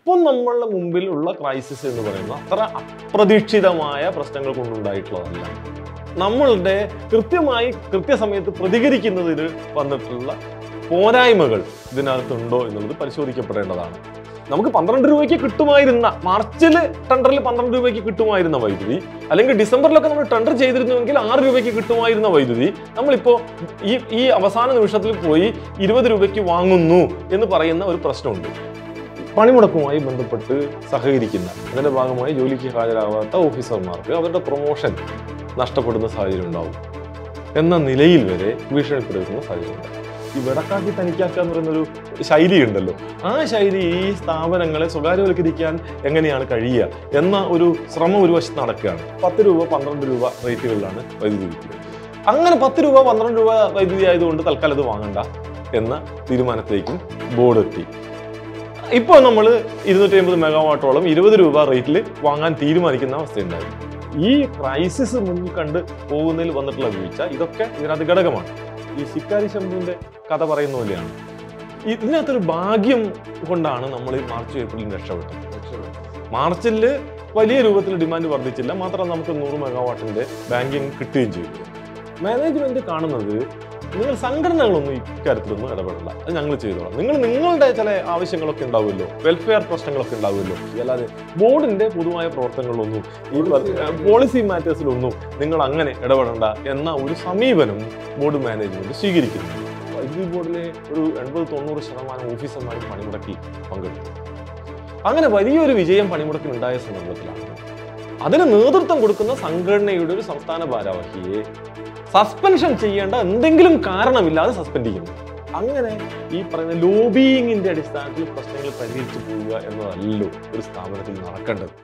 ഇപ്പം നമ്മളുടെ മുമ്പിൽ ഉള്ള ക്രൈസിസ് എന്ന് പറയുന്നത് അത്ര അപ്രതീക്ഷിതമായ പ്രശ്നങ്ങൾ കൊണ്ടുണ്ടായിട്ടുള്ളതല്ല നമ്മളുടെ കൃത്യമായി കൃത്യസമയത്ത് പ്രതികരിക്കുന്നതിന് വന്നിട്ടുള്ള പോരായ്മകൾ ഇതിനകത്തുണ്ടോ എന്നുള്ളത് പരിശോധിക്കപ്പെടേണ്ടതാണ് നമുക്ക് പന്ത്രണ്ട് രൂപയ്ക്ക് കിട്ടുമായിരുന്ന മാർച്ചിൽ ടെൻഡറിൽ പന്ത്രണ്ട് രൂപയ്ക്ക് കിട്ടുമായിരുന്ന വൈദ്യുതി അല്ലെങ്കിൽ ഡിസംബറിലൊക്കെ നമ്മൾ ടെൻഡർ ചെയ്തിരുന്നുവെങ്കിൽ ആറ് രൂപയ്ക്ക് കിട്ടുമായിരുന്ന വൈദ്യുതി നമ്മളിപ്പോൾ ഈ ഈ അവസാന നിമിഷത്തിൽ പോയി ഇരുപത് രൂപയ്ക്ക് വാങ്ങുന്നു എന്ന് പറയുന്ന ഒരു പ്രശ്നമുണ്ട് പണിമുടക്കുമായി ബന്ധപ്പെട്ട് സഹകരിക്കുന്ന അതിന്റെ ഭാഗമായി ജോലിക്ക് ഹാജരാവാത്ത ഓഫീസർമാർക്ക് അവരുടെ പ്രൊമോഷൻ നഷ്ടപ്പെടുന്ന സാഹചര്യം ഉണ്ടാവും എന്ന നിലയിൽ വരെ ഭീഷണിപ്പെടുത്തുന്ന സാഹചര്യം ഉണ്ടാവും ഈ വെടക്കാക്കി തനിക്കാക്കുക എന്ന് പറയുന്നൊരു ശൈലി ഉണ്ടല്ലോ ആ ശൈലി ഈ സ്ഥാപനങ്ങളെ സ്വകാര്യവൽക്കരിക്കാൻ എങ്ങനെയാണ് കഴിയുക എന്ന ഒരു ശ്രമം ഒരു വശത്ത് നടക്കുകയാണ് പത്ത് രൂപ പന്ത്രണ്ട് രൂപ റേറ്റുകളിലാണ് വൈദ്യുതി വിൽക്കുന്നത് അങ്ങനെ പത്ത് രൂപ പന്ത്രണ്ട് രൂപ വൈദ്യുതി ആയതുകൊണ്ട് തൽക്കാലം ഇത് വാങ്ങണ്ട എന്ന തീരുമാനത്തിലേക്കും ബോർഡ് എത്തി ഇപ്പോൾ നമ്മൾ ഇരുന്നൂറ്റി അമ്പത് മെഗാവാട്ടോളം ഇരുപത് രൂപ റേറ്റിൽ വാങ്ങാൻ തീരുമാനിക്കുന്ന അവസ്ഥയുണ്ടായി ഈ ക്രൈസിസ് മുന്നിൽ കണ്ട് പോകുന്നതിൽ വന്നിട്ടുള്ള വീഴ്ച ഇതൊക്കെ ഇതിനകത്ത് ഘടകമാണ് ഈ ശിക്കാരി ശംഭുവിന്റെ കഥ പറയുന്ന പോലെയാണ് ഈ- ഇതിനകത്തൊരു ഭാഗ്യം കൊണ്ടാണ് നമ്മൾ ഈ മാർച്ച് ഏപ്രിലിൽ രക്ഷപ്പെട്ടത് മാർച്ചിൽ വലിയ രൂപത്തിൽ ഡിമാൻഡ് വർദ്ധിച്ചില്ല മാത്രം നമുക്ക് നൂറ് മെഗാവാട്ടിന്റെ ബാങ്കിങ് കിട്ടുകയും ചെയ്തു മാനേജ്മെന്റ് കാണുന്നത് നിങ്ങൾ സംഘടനകളൊന്നും ഇക്കാര്യത്തിലൊന്നും ഇടപെടില്ല അത് ഞങ്ങൾ ചെയ്തോളാം നിങ്ങൾ നിങ്ങളുടെ ചില ആവശ്യങ്ങളൊക്കെ ഉണ്ടാവുമല്ലോ വെൽഫെയർ പ്രശ്നങ്ങളൊക്കെ ഉണ്ടാവുമല്ലോ അല്ലാതെ ബോർഡിന്റെ പൊതുവായ പ്രവർത്തനങ്ങളൊന്നും ഈ പോളിസി മാറ്റേഴ്സിലൊന്നും നിങ്ങൾ അങ്ങനെ ഇടപെടണ്ട എന്ന ഒരു സമീപനം ബോർഡ് മാനേജ്മെന്റ് സ്വീകരിക്കുന്നു വൈദ്യുതി ബോർഡിലെ ഒരു എൺപത് തൊണ്ണൂറ് ശതമാനം ഓഫീസർമാരും പണിമുടക്കിൽ പങ്കെടുത്തു അങ്ങനെ വലിയൊരു വിജയം പണിമുടക്കിനുണ്ടായ സന്ദർഭത്തിലാണ് അതിന് നേതൃത്വം കൊടുക്കുന്ന സംഘടനയുടെ ഒരു സംസ്ഥാന ഭാരവാഹിയെ സസ്പെൻഷൻ ചെയ്യേണ്ട എന്തെങ്കിലും കാരണമില്ലാതെ സസ്പെൻഡ് ചെയ്യുന്നു അങ്ങനെ ഈ പറയുന്ന ലോബിയിങ്ങിന്റെ അടിസ്ഥാനത്തിൽ പ്രശ്നങ്ങൾ പരിഹരിച്ചു പോവുക എന്നതല്ലോ ഒരു സ്ഥാപനത്തിൽ നടക്കേണ്ടത്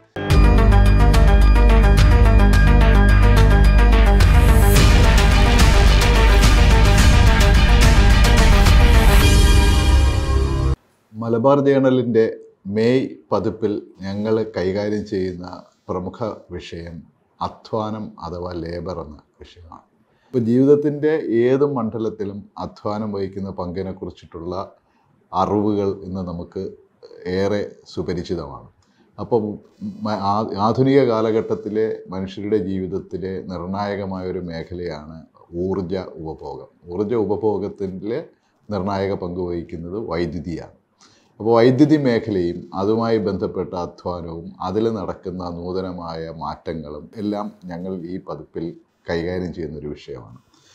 മലബാർ ജേണലിൻ്റെ മെയ് പതിപ്പിൽ ഞങ്ങൾ കൈകാര്യം ചെയ്യുന്ന പ്രമുഖ വിഷയം അധ്വാനം അഥവാ ലേബർ എന്ന വിഷയമാണ് ഇപ്പോൾ ജീവിതത്തിൻ്റെ ഏത് മണ്ഡലത്തിലും അധ്വാനം വഹിക്കുന്ന പങ്കിനെ കുറിച്ചിട്ടുള്ള അറിവുകൾ ഇന്ന് നമുക്ക് ഏറെ സുപരിചിതമാണ് അപ്പം മ- ആ- ആധുനിക കാലഘട്ടത്തിലെ മനുഷ്യരുടെ ജീവിതത്തിലെ നിർണായകമായ ഒരു മേഖലയാണ് ഊർജ ഉപഭോഗം ഊർജ ഉപഭോഗത്തിൻ്റെ നിർണായക പങ്ക് വഹിക്കുന്നത് വൈദ്യുതിയാണ് അപ്പോൾ വൈദ്യുതി മേഖലയും അതുമായി ബന്ധപ്പെട്ട അധ്വാനവും അതിൽ നടക്കുന്ന നൂതനമായ മാറ്റങ്ങളും എല്ലാം ഞങ്ങൾ ഈ പതിപ്പിൽ കൈകാര്യം ചെയ്യുന്നൊരു വിഷയമാണ്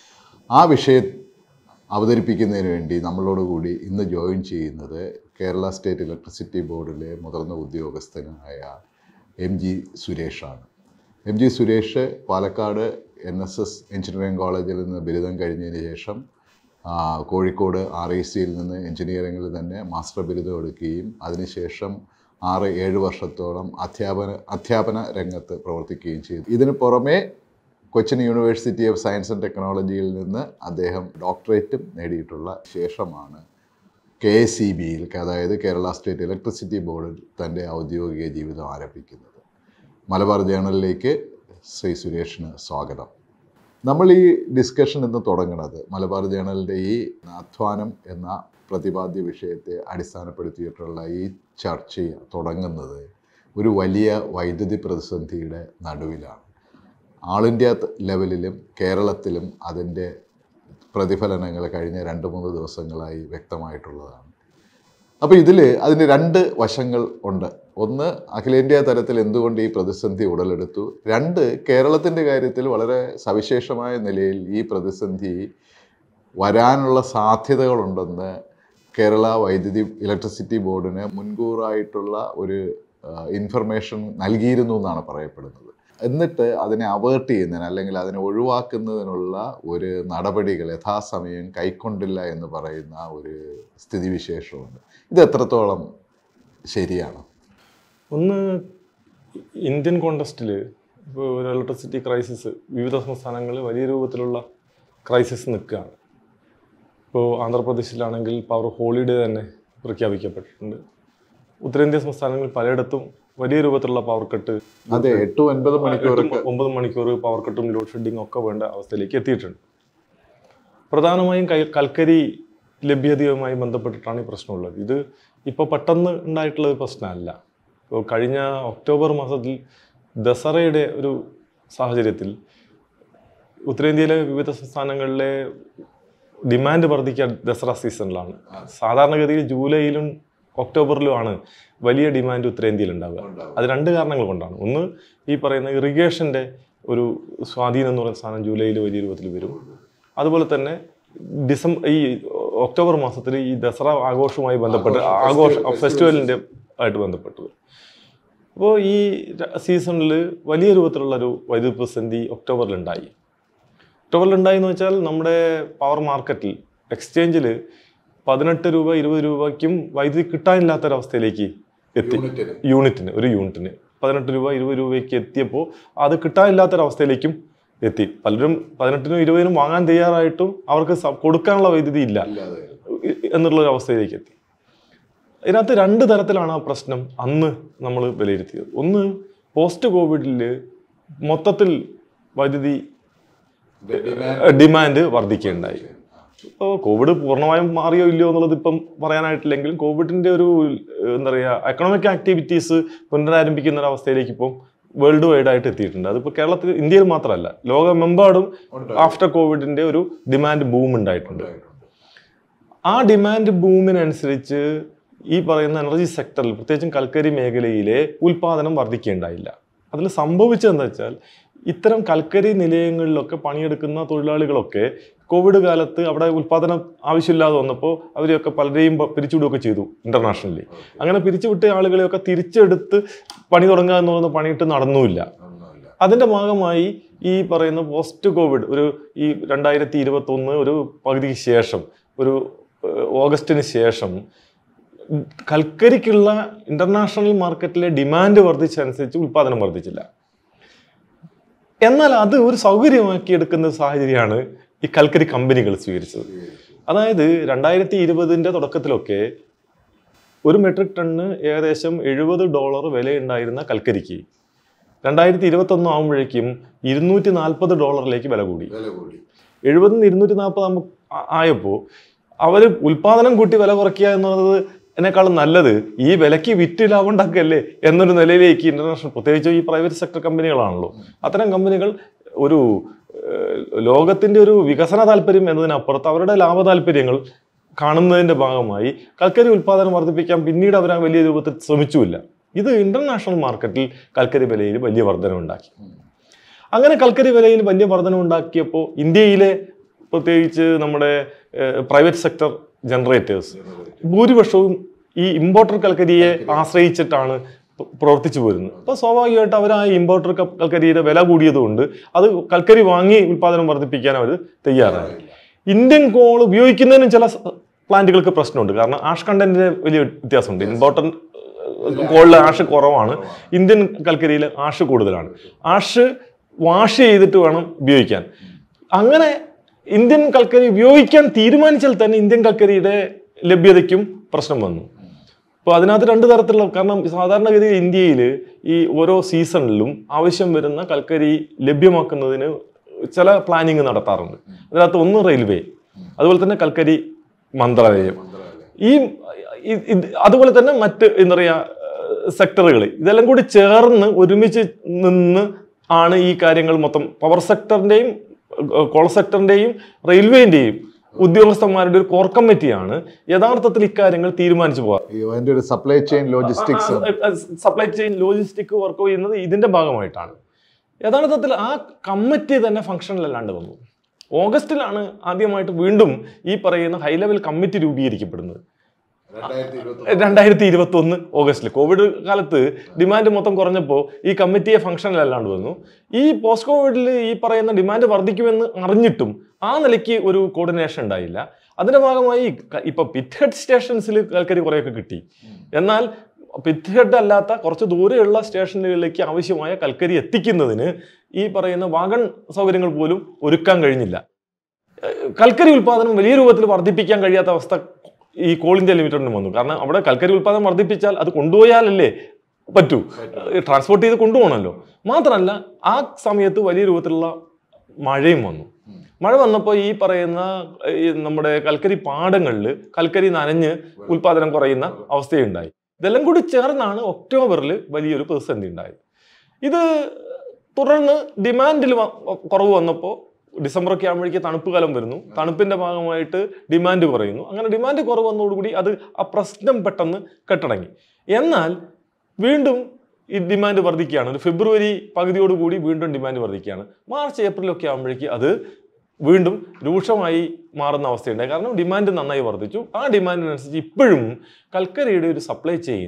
ആ വിഷയം അവതരിപ്പിക്കുന്നതിന് വേണ്ടി നമ്മളോടുകൂടി ഇന്ന് ജോയിൻ ചെയ്യുന്നത് കേരള സ്റ്റേറ്റ് ഇലക്ട്രിസിറ്റി ബോർഡിലെ മുതിർന്ന ഉദ്യോഗസ്ഥനായ എം ജി സുരേഷാണ് M G Suresh Palakkad N S S engineering കോളേജിൽ നിന്ന് ബിരുദം കഴിഞ്ഞതിന് ശേഷം ആ, കോഴിക്കോട് ആർ ഐ സിയിൽ നിന്ന് എഞ്ചിനീയറിംഗിൽ തന്നെ മാസ്റ്റർ ബിരുദം എടുക്കുകയും അതിനുശേഷം ആറ് ഏഴ് വർഷത്തോളം അധ്യാപന അധ്യാപന രംഗത്ത് പ്രവർത്തിക്കുകയും ചെയ്തു ഇതിന് പുറമെ Cochin university of science and ടെക്നോളജിയിൽ നിന്ന് അദ്ദേഹം ഡോക്ടറേറ്റും നേടിയിട്ടുള്ള ശേഷമാണ് കെ എസ് സി ബിയിൽ അതായത് കേരള സ്റ്റേറ്റ് ഇലക്ട്രിസിറ്റി ബോർഡിൽ തൻ്റെ ഔദ്യോഗിക ജീവിതം ആരംഭിക്കുന്നത് മലബാർ ജേണലിലേക്ക് ശ്രീ സുരേഷിന് സ്വാഗതം നമ്മൾ ഈ ഡിസ്കഷൻ ഇന്ന് തുടങ്ങുന്നത് മലബാർ ജേണലിൻ്റെ ഈ അധ്വാനം എന്ന പ്രതിപാദ്യ വിഷയത്തെ അടിസ്ഥാനപ്പെടുത്തിയിട്ടുള്ള ഈ ചർച്ച തുടങ്ങുന്നത് ഒരു വലിയ വൈദ്യുതി പ്രതിസന്ധിയുടെ നടുവിലാണ് ആൾ ഇന്ത്യ ത- ലെവലിലും കേരളത്തിലും അതിൻ്റെ പ്രതിഫലനങ്ങൾ കഴിഞ്ഞ രണ്ട് മൂന്ന് ദിവസങ്ങളായി വ്യക്തമായിട്ടുള്ളതാണ് അപ്പോൾ ഇതിൽ അതിന് രണ്ട് വശങ്ങൾ ഉണ്ട് ഒന്ന് അഖിലേന്ത്യാ തലത്തിൽ എന്തുകൊണ്ട് ഈ പ്രതിസന്ധി ഉടലെടുത്തു രണ്ട് കേരളത്തിൻ്റെ കാര്യത്തിൽ വളരെ സവിശേഷമായ നിലയിൽ ഈ പ്രതിസന്ധി വരാനുള്ള സാധ്യതകളുണ്ടെന്ന് കേരള വൈദ്യുതി ഇലക്ട്രിസിറ്റി ബോർഡിന് മുൻകൂറായിട്ടുള്ള ഒരു ഇൻഫർമേഷൻ നൽകിയിരുന്നു എന്നാണ് പറയപ്പെടുന്നത് എന്നിട്ട് അതിനെ അവേർട്ട് ചെയ്യുന്നതിന് അല്ലെങ്കിൽ അതിനെ ഒഴിവാക്കുന്നതിനുള്ള ഒരു നടപടികൾ യഥാസമയം കൈക്കൊണ്ടില്ല എന്ന് പറയുന്ന ഒരു സ്ഥിതിവിശേഷമുണ്ട് ഇത് എത്രത്തോളം ശരിയാണ് ഒന്ന് ഇന്ത്യൻ കോണ്ടസ്റ്റിൽ ഇപ്പോൾ ഒരു ഇലക്ട്രിസിറ്റി ക്രൈസിസ് വിവിധ സംസ്ഥാനങ്ങളിൽ വലിയ രൂപത്തിലുള്ള ക്രൈസിസ് നിൽക്കുകയാണ് ഇപ്പോൾ ആന്ധ്രാപ്രദേശിലാണെങ്കിൽ പവർ ഹോളിഡേ തന്നെ പ്രഖ്യാപിക്കപ്പെട്ടിട്ടുണ്ട് ഉത്തരേന്ത്യൻ സംസ്ഥാനങ്ങളിൽ പലയിടത്തും വലിയ രൂപത്തിലുള്ള പവർ കട്ട് അതെ എട്ട് ഒൻപത് മണിക്കൂറൊക്കെ എട്ടും ഒമ്പത് മണിക്കൂർ പവർ കട്ടും ലോഡ് ഷെഡിങ്ങും ഒക്കെ വേണ്ട അവസ്ഥയിലേക്ക് എത്തിയിട്ടുണ്ട് പ്രധാനമായും കൈ കൽക്കരി ലഭ്യതയുമായി ബന്ധപ്പെട്ടിട്ടാണ് ഈ പ്രശ്നമുള്ളത് ഇത് ഇപ്പോൾ പെട്ടെന്ന് ഉണ്ടായിട്ടുള്ള ഒരു പ്രശ്നമല്ല ഇപ്പോൾ കഴിഞ്ഞ ഒക്ടോബർ മാസത്തിൽ ദസറയുടെ ഒരു സാഹചര്യത്തിൽ ഉത്തരേന്ത്യയിലെ വിവിധ സംസ്ഥാനങ്ങളിലെ ഡിമാൻഡ് വർദ്ധിക്കുക ദസറ സീസണിലാണ് സാധാരണഗതിയിൽ ജൂലൈയിലും ഒക്ടോബറിലുമാണ് വലിയ ഡിമാൻഡ് ഉത്തരേന്ത്യയിൽ ഉണ്ടാവുക അത് രണ്ട് കാരണങ്ങൾ കൊണ്ടാണ് ഒന്ന് ഈ പറയുന്ന ഇറിഗേഷൻ്റെ ഒരു സ്വാധീനം എന്ന് പറയുന്ന സാധനം ജൂലൈയിൽ വലിയ രൂപത്തിൽ വരും അതുപോലെ തന്നെ ഡിസംബർ ഈ ഒക്ടോബർ മാസത്തിൽ ഈ ദസറ ആഘോഷവുമായി ബന്ധപ്പെട്ട് ആഘോഷ ഫെസ്റ്റിവലിൻ്റെ ആയിട്ട് ബന്ധപ്പെട്ട് വരും അപ്പോൾ ഈ സീസണിൽ വലിയ രൂപത്തിലുള്ളൊരു വൈദ്യുതി പ്രതിസന്ധി ഒക്ടോബറിലുണ്ടായി ഒക്ടോബറിൽ ഉണ്ടായെന്ന് വെച്ചാൽ നമ്മുടെ പവർ മാർക്കറ്റിൽ എക്സ്ചേഞ്ചിൽ പതിനെട്ട് രൂപ ഇരുപത് രൂപയ്ക്കും വൈദ്യുതി കിട്ടാനില്ലാത്തൊരവസ്ഥയിലേക്ക് എത്തി യൂണിറ്റിന് ഒരു യൂണിറ്റിന് പതിനെട്ട് രൂപ ഇരുപത് രൂപയ്ക്ക് എത്തിയപ്പോൾ അത് കിട്ടാനില്ലാത്തൊരവസ്ഥയിലേക്കും എത്തി പലരും പതിനെട്ടിനും ഇരുപതിനും വാങ്ങാൻ തയ്യാറായിട്ടും അവർക്ക് സ- കൊടുക്കാനുള്ള വൈദ്യുതി ഇല്ല എന്നുള്ളൊരു അവസ്ഥയിലേക്ക് എത്തി ഇതിനകത്ത് രണ്ട് തരത്തിലാണ് ആ പ്രശ്നം അന്ന് നമ്മൾ വിലയിരുത്തിയത് ഒന്ന് പോസ്റ്റ് കോവിഡിൽ മൊത്തത്തിൽ വൈദ്യുതി ഡിമാൻഡ് വർദ്ധിക്കുകയുണ്ടായി ഇപ്പോൾ കോവിഡ് പൂർണ്ണമായും മാറിയോ ഇല്ലയോ എന്നുള്ളത് ഇപ്പം പറയാനായിട്ടില്ലെങ്കിലും കോവിഡിന്റെ ഒരു ഏഹ്, എന്താ പറയുക എക്കണോമിക് ആക്ടിവിറ്റീസ് പുനരാരംഭിക്കുന്ന ഒരു അവസ്ഥയിലേക്ക് ഇപ്പം വേൾഡ് വൈഡ് ആയിട്ട് എത്തിയിട്ടുണ്ട് അതിപ്പോൾ കേരളത്തിൽ ഇന്ത്യയിൽ മാത്രമല്ല ലോകമെമ്പാടും ആഫ്റ്റർ കോവിഡിന്റെ ഒരു ഡിമാൻഡ് ബൂം ഉണ്ടായിട്ടുണ്ട് ആ ഡിമാൻഡ് ബൂമിനനുസരിച്ച് ഈ പറയുന്ന എനർജി സെക്ടറിൽ പ്രത്യേകിച്ചും കൽക്കരി മേഖലയിലെ ഉൽപാദനം വർദ്ധിക്കുകയുണ്ടായില്ല അതിൽ സംഭവിച്ചതെന്ന് വെച്ചാൽ ഇത്തരം കൽക്കരി നിലയങ്ങളിലൊക്കെ പണിയെടുക്കുന്ന തൊഴിലാളികളൊക്കെ കോവിഡ് കാലത്ത് അവിടെ ഉൽപാദനം ആവശ്യമില്ലാതെ വന്നപ്പോൾ അവരെയൊക്കെ പലരെയും പ- പിരിച്ചുവിടുകയൊക്കെ ചെയ്തു ഇന്റർനാഷണലി അങ്ങനെ പിരിച്ചുവിട്ട ആളുകളെയൊക്കെ തിരിച്ചെടുത്ത് പണി തുടങ്ങുക എന്ന് പറയുന്ന പണിയിട്ട് നടന്നുമില്ല അതിന്റെ ഭാഗമായി ഈ പറയുന്ന പോസ്റ്റ് കോവിഡ് ഒരു ഈ രണ്ടായിരത്തി ഇരുപത്തി ഒന്ന് ഒരു പകുതിക്ക് ശേഷം ഒരു ഏഹ്, ഓഗസ്റ്റിന് ശേഷം ഉം, കൽക്കരിക്കുള്ള ഇന്റർനാഷണൽ മാർക്കറ്റിലെ ഡിമാൻഡ് വർദ്ധിച്ചനുസരിച്ച് ഉൽപാദനം വർദ്ധിച്ചില്ല എന്നാൽ അത് ഒരു സൗകര്യമാക്കി എടുക്കുന്ന സാഹചര്യമാണ് ഈ കൽക്കരി കമ്പനികൾ സ്വീകരിച്ചത് അതായത് രണ്ടായിരത്തി ഇരുപതിന്റെ തുടക്കത്തിലൊക്കെ ഒരു മെട്രിക് ടണ്ണ് ഏകദേശം എഴുപത് ഡോളർ വിലയുണ്ടായിരുന്ന കൽക്കരിക്ക് രണ്ടായിരത്തി ഇരുപത്തൊന്ന് ആകുമ്പോഴേക്കും ഇരുന്നൂറ്റി നാൽപ്പത് ഡോളറിലേക്ക് വില കൂടി എഴുപതിൽ നിന്ന് ഇരുന്നൂറ്റി നാൽപ്പത് ആയപ്പോൾ അവർ ഉൽപാദനം കൂട്ടി വില കുറയ്ക്കുക എന്നുള്ളത് എന്നെക്കാളും നല്ലത് ഈ വിലയ്ക്ക് വിറ്റ് ലാഭം ഉണ്ടാക്കുകയല്ലേ എന്നൊരു നിലയിലേക്ക് ഇന്റർനാഷണൽ പ്രത്യേകിച്ച് ഈ പ്രൈവറ്റ് സെക്ടർ കമ്പനികളാണല്ലോ അത്തരം കമ്പനികൾ ഒരു ഏഹ്, ലോകത്തിന്റെ ഒരു വികസന താല്പര്യം എന്നതിനപ്പുറത്ത് അവരുടെ ലാഭ താല്പര്യങ്ങൾ കാണുന്നതിന്റെ ഭാഗമായി കൽക്കരി ഉൽപാദനം വർദ്ധിപ്പിക്കാൻ പിന്നീട് അവർ ആ വലിയ രൂപത്തിൽ ശ്രമിച്ചുമില്ല ഇത് ഇന്റർനാഷണൽ മാർക്കറ്റിൽ കൽക്കരി വിലയിൽ വലിയ വർധനവുണ്ടാക്കി അങ്ങനെ കൽക്കരി വിലയിൽ വലിയ വർധനവുണ്ടാക്കിയപ്പോൾ ഇന്ത്യയിലെ പ്രത്യേകിച്ച് നമ്മുടെ പ്രൈവറ്റ് സെക്ടർ ജനറേറ്റേഴ്സ് ഭൂരിപക്ഷവും ഈ ഇമ്പോർട്ടർ കൽക്കരിയെ ആശ്രയിച്ചിട്ടാണ് പ- പ്രവർത്തിച്ചു പോരുന്നത് അപ്പോൾ സ്വാഭാവികമായിട്ട് അവർ ആ ഇമ്പോർട്ടർ കൽക്കരിയുടെ വില കൂടിയതുകൊണ്ട് അത് കൽക്കരി വാങ്ങി ഉൽപ്പാദനം വർദ്ധിപ്പിക്കാൻ അവർ തയ്യാറായി ഇന്ത്യൻ കോൾ ഉപയോഗിക്കുന്നതിനും ചില സ- പ്ലാന്റുകൾക്ക് പ്രശ്നമുണ്ട് കാരണം ആഷ് കണ്ടന്റിന് വലിയ വ്യത്യാസമുണ്ട് ഇമ്പോർട്ടൻ കോളിൽ ആഷ് കുറവാണ് ഇന്ത്യൻ കൽക്കരിയിൽ ആഷ് കൂടുതലാണ് ആഷ് വാഷ് ചെയ്തിട്ട് വേണം ഉപയോഗിക്കാൻ അങ്ങനെ ഇന്ത്യൻ കൽക്കരി ഉപയോഗിക്കാൻ തീരുമാനിച്ചാൽ തന്നെ ഇന്ത്യൻ കൽക്കരിയുടെ ലഭ്യതയ്ക്കും പ്രശ്നം വന്നു അപ്പോൾ അതിനകത്ത് രണ്ട് തരത്തിലുള്ള കാരണം സാധാരണഗതിയിൽ ഇന്ത്യയിൽ ഈ ഓരോ സീസണിലും ആവശ്യം വരുന്ന കൽക്കരി ലഭ്യമാക്കുന്നതിന് ചില പ്ലാനിങ് നടത്താറുണ്ട് അതിനകത്ത് ഒന്ന് റെയിൽവേ അതുപോലെ തന്നെ കൽക്കരി മന്ത്രാലയം ഈ ഇ- ഇത് അതുപോലെ തന്നെ മറ്റ് എന്താ പറയുക സെക്ടറുകൾ ഇതെല്ലാം കൂടി ചേർന്ന് ഒരുമിച്ച് നിന്ന് ആണ് ഈ കാര്യങ്ങൾ മൊത്തം പവർ സെക്ടറിന്റെയും കോൾ സെക്ടറിന്റെയും റെയിൽവേന്റെയും ഉദ്യോഗസ്ഥന്മാരുടെ ഒരു കോർ കമ്മിറ്റിയാണ് യഥാർത്ഥത്തിൽ ഇക്കാര്യങ്ങൾ തീരുമാനിച്ചു പോകാറ് ഈ അതിന്റെ ഒരു supply chain logistics supply chain logistic work ചെയ്യുന്നത് ഇതിന്റെ ഭാഗമായിട്ടാണ് യഥാർത്ഥത്തിൽ ആ കമ്മിറ്റി തന്നെ ഫംഗ്ഷനിലല്ലാണ്ട് വന്നു ഓഗസ്റ്റിലാണ് ആദ്യമായിട്ട് വീണ്ടും ഈ പറയുന്ന ഹൈ ലെവൽ കമ്മിറ്റി രൂപീകരിക്കപ്പെടുന്നത് രണ്ടായിരത്തി ഇരുപത്തി ഒന്ന് ഓഗസ്റ്റിൽ കോവിഡ് കാലത്ത് ഡിമാൻഡ് മൊത്തം കുറഞ്ഞപ്പോൾ ഈ കമ്മിറ്റിയെ ഫംഗ്ഷനിലല്ലാണ്ട് വന്നു ഈ പോസ്റ്റ് കോവിഡിൽ ഈ പറയുന്ന ഡിമാൻഡ് വർദ്ധിക്കുമെന്ന് അറിഞ്ഞിട്ടും ആ നിലയ്ക്ക് ഒരു കോർഡിനേഷൻ ഉണ്ടായില്ല അതിന്റെ ഭാഗമായി ക- ഇപ്പൊ പിറ്റ് ഹെഡ് സ്റ്റേഷൻസിൽ കൽക്കരി കുറേയൊക്കെ കിട്ടി എന്നാൽ പിറ്റ് ഹെഡ് അല്ലാത്ത കുറച്ച് ദൂരെയുള്ള സ്റ്റേഷനുകളിലേക്ക് ആവശ്യമായ കൽക്കരി എത്തിക്കുന്നതിന് ഈ പറയുന്ന വാഗൺ സൗകര്യങ്ങൾ പോലും ഒരുക്കാൻ കഴിഞ്ഞില്ല ഏഹ് കൽക്കരി ഉൽപ്പാദനം വലിയ രൂപത്തിൽ വർദ്ധിപ്പിക്കാൻ കഴിയാത്ത അവസ്ഥ ഈ കോൾ ഇന്ത്യ ലിമിറ്റഡിന് വന്നു കാരണം അവിടെ കൽക്കരി ഉൽപ്പാദനം വർദ്ധിപ്പിച്ചാൽ അത് കൊണ്ടുപോയാലല്ലേ പറ്റൂ ട്രാൻസ്പോർട്ട് ചെയ്ത് കൊണ്ടുപോകണമല്ലോ മാത്രമല്ല ആ സമയത്ത് വലിയ രൂപത്തിലുള്ള മഴയും വന്നു മഴ വന്നപ്പോൾ ഈ പറയുന്ന ഈ നമ്മുടെ കൽക്കരി പാടങ്ങളിൽ കൽക്കരി നനഞ്ഞ് ഉൽപാദനം കുറയുന്ന അവസ്ഥയുണ്ടായി ഇതെല്ലാം കൂടി ചേർന്നാണ് ഒക്ടോബറിൽ വലിയൊരു പ്രതിസന്ധി ഉണ്ടായത് ഇത് തുടർന്ന് ഡിമാൻഡിൽ കുറവ് വന്നപ്പോൾ ഡിസംബറൊക്കെ ആകുമ്പോഴേക്ക് തണുപ്പ് കാലം വരുന്നു തണുപ്പിന്റെ ഭാഗമായിട്ട് ഡിമാൻഡ് കുറയുന്നു അങ്ങനെ ഡിമാൻഡ് കുറവ് വന്നതോടുകൂടി അത് ആ പ്രശ്നം പെട്ടെന്ന് കെട്ടടങ്ങി എന്നാൽ വീണ്ടും ഈ ഡിമാൻഡ് വർദ്ധിക്കുകയാണ് ഒരു ഫെബ്രുവരി പകുതിയോടുകൂടി വീണ്ടും ഡിമാൻഡ് വർദ്ധിക്കുകയാണ് മാർച്ച് ഏപ്രിലൊക്കെ ആകുമ്പോഴേക്ക് അത് വീണ്ടും രൂക്ഷമായി മാറുന്ന അവസ്ഥയുണ്ടായി കാരണം ഡിമാൻഡ് നന്നായി വർദ്ധിച്ചു ആ ഡിമാൻഡിനനുസരിച്ച് ഇപ്പോഴും കൽക്കരിയുടെ ഒരു സപ്ലൈ ചെയിൻ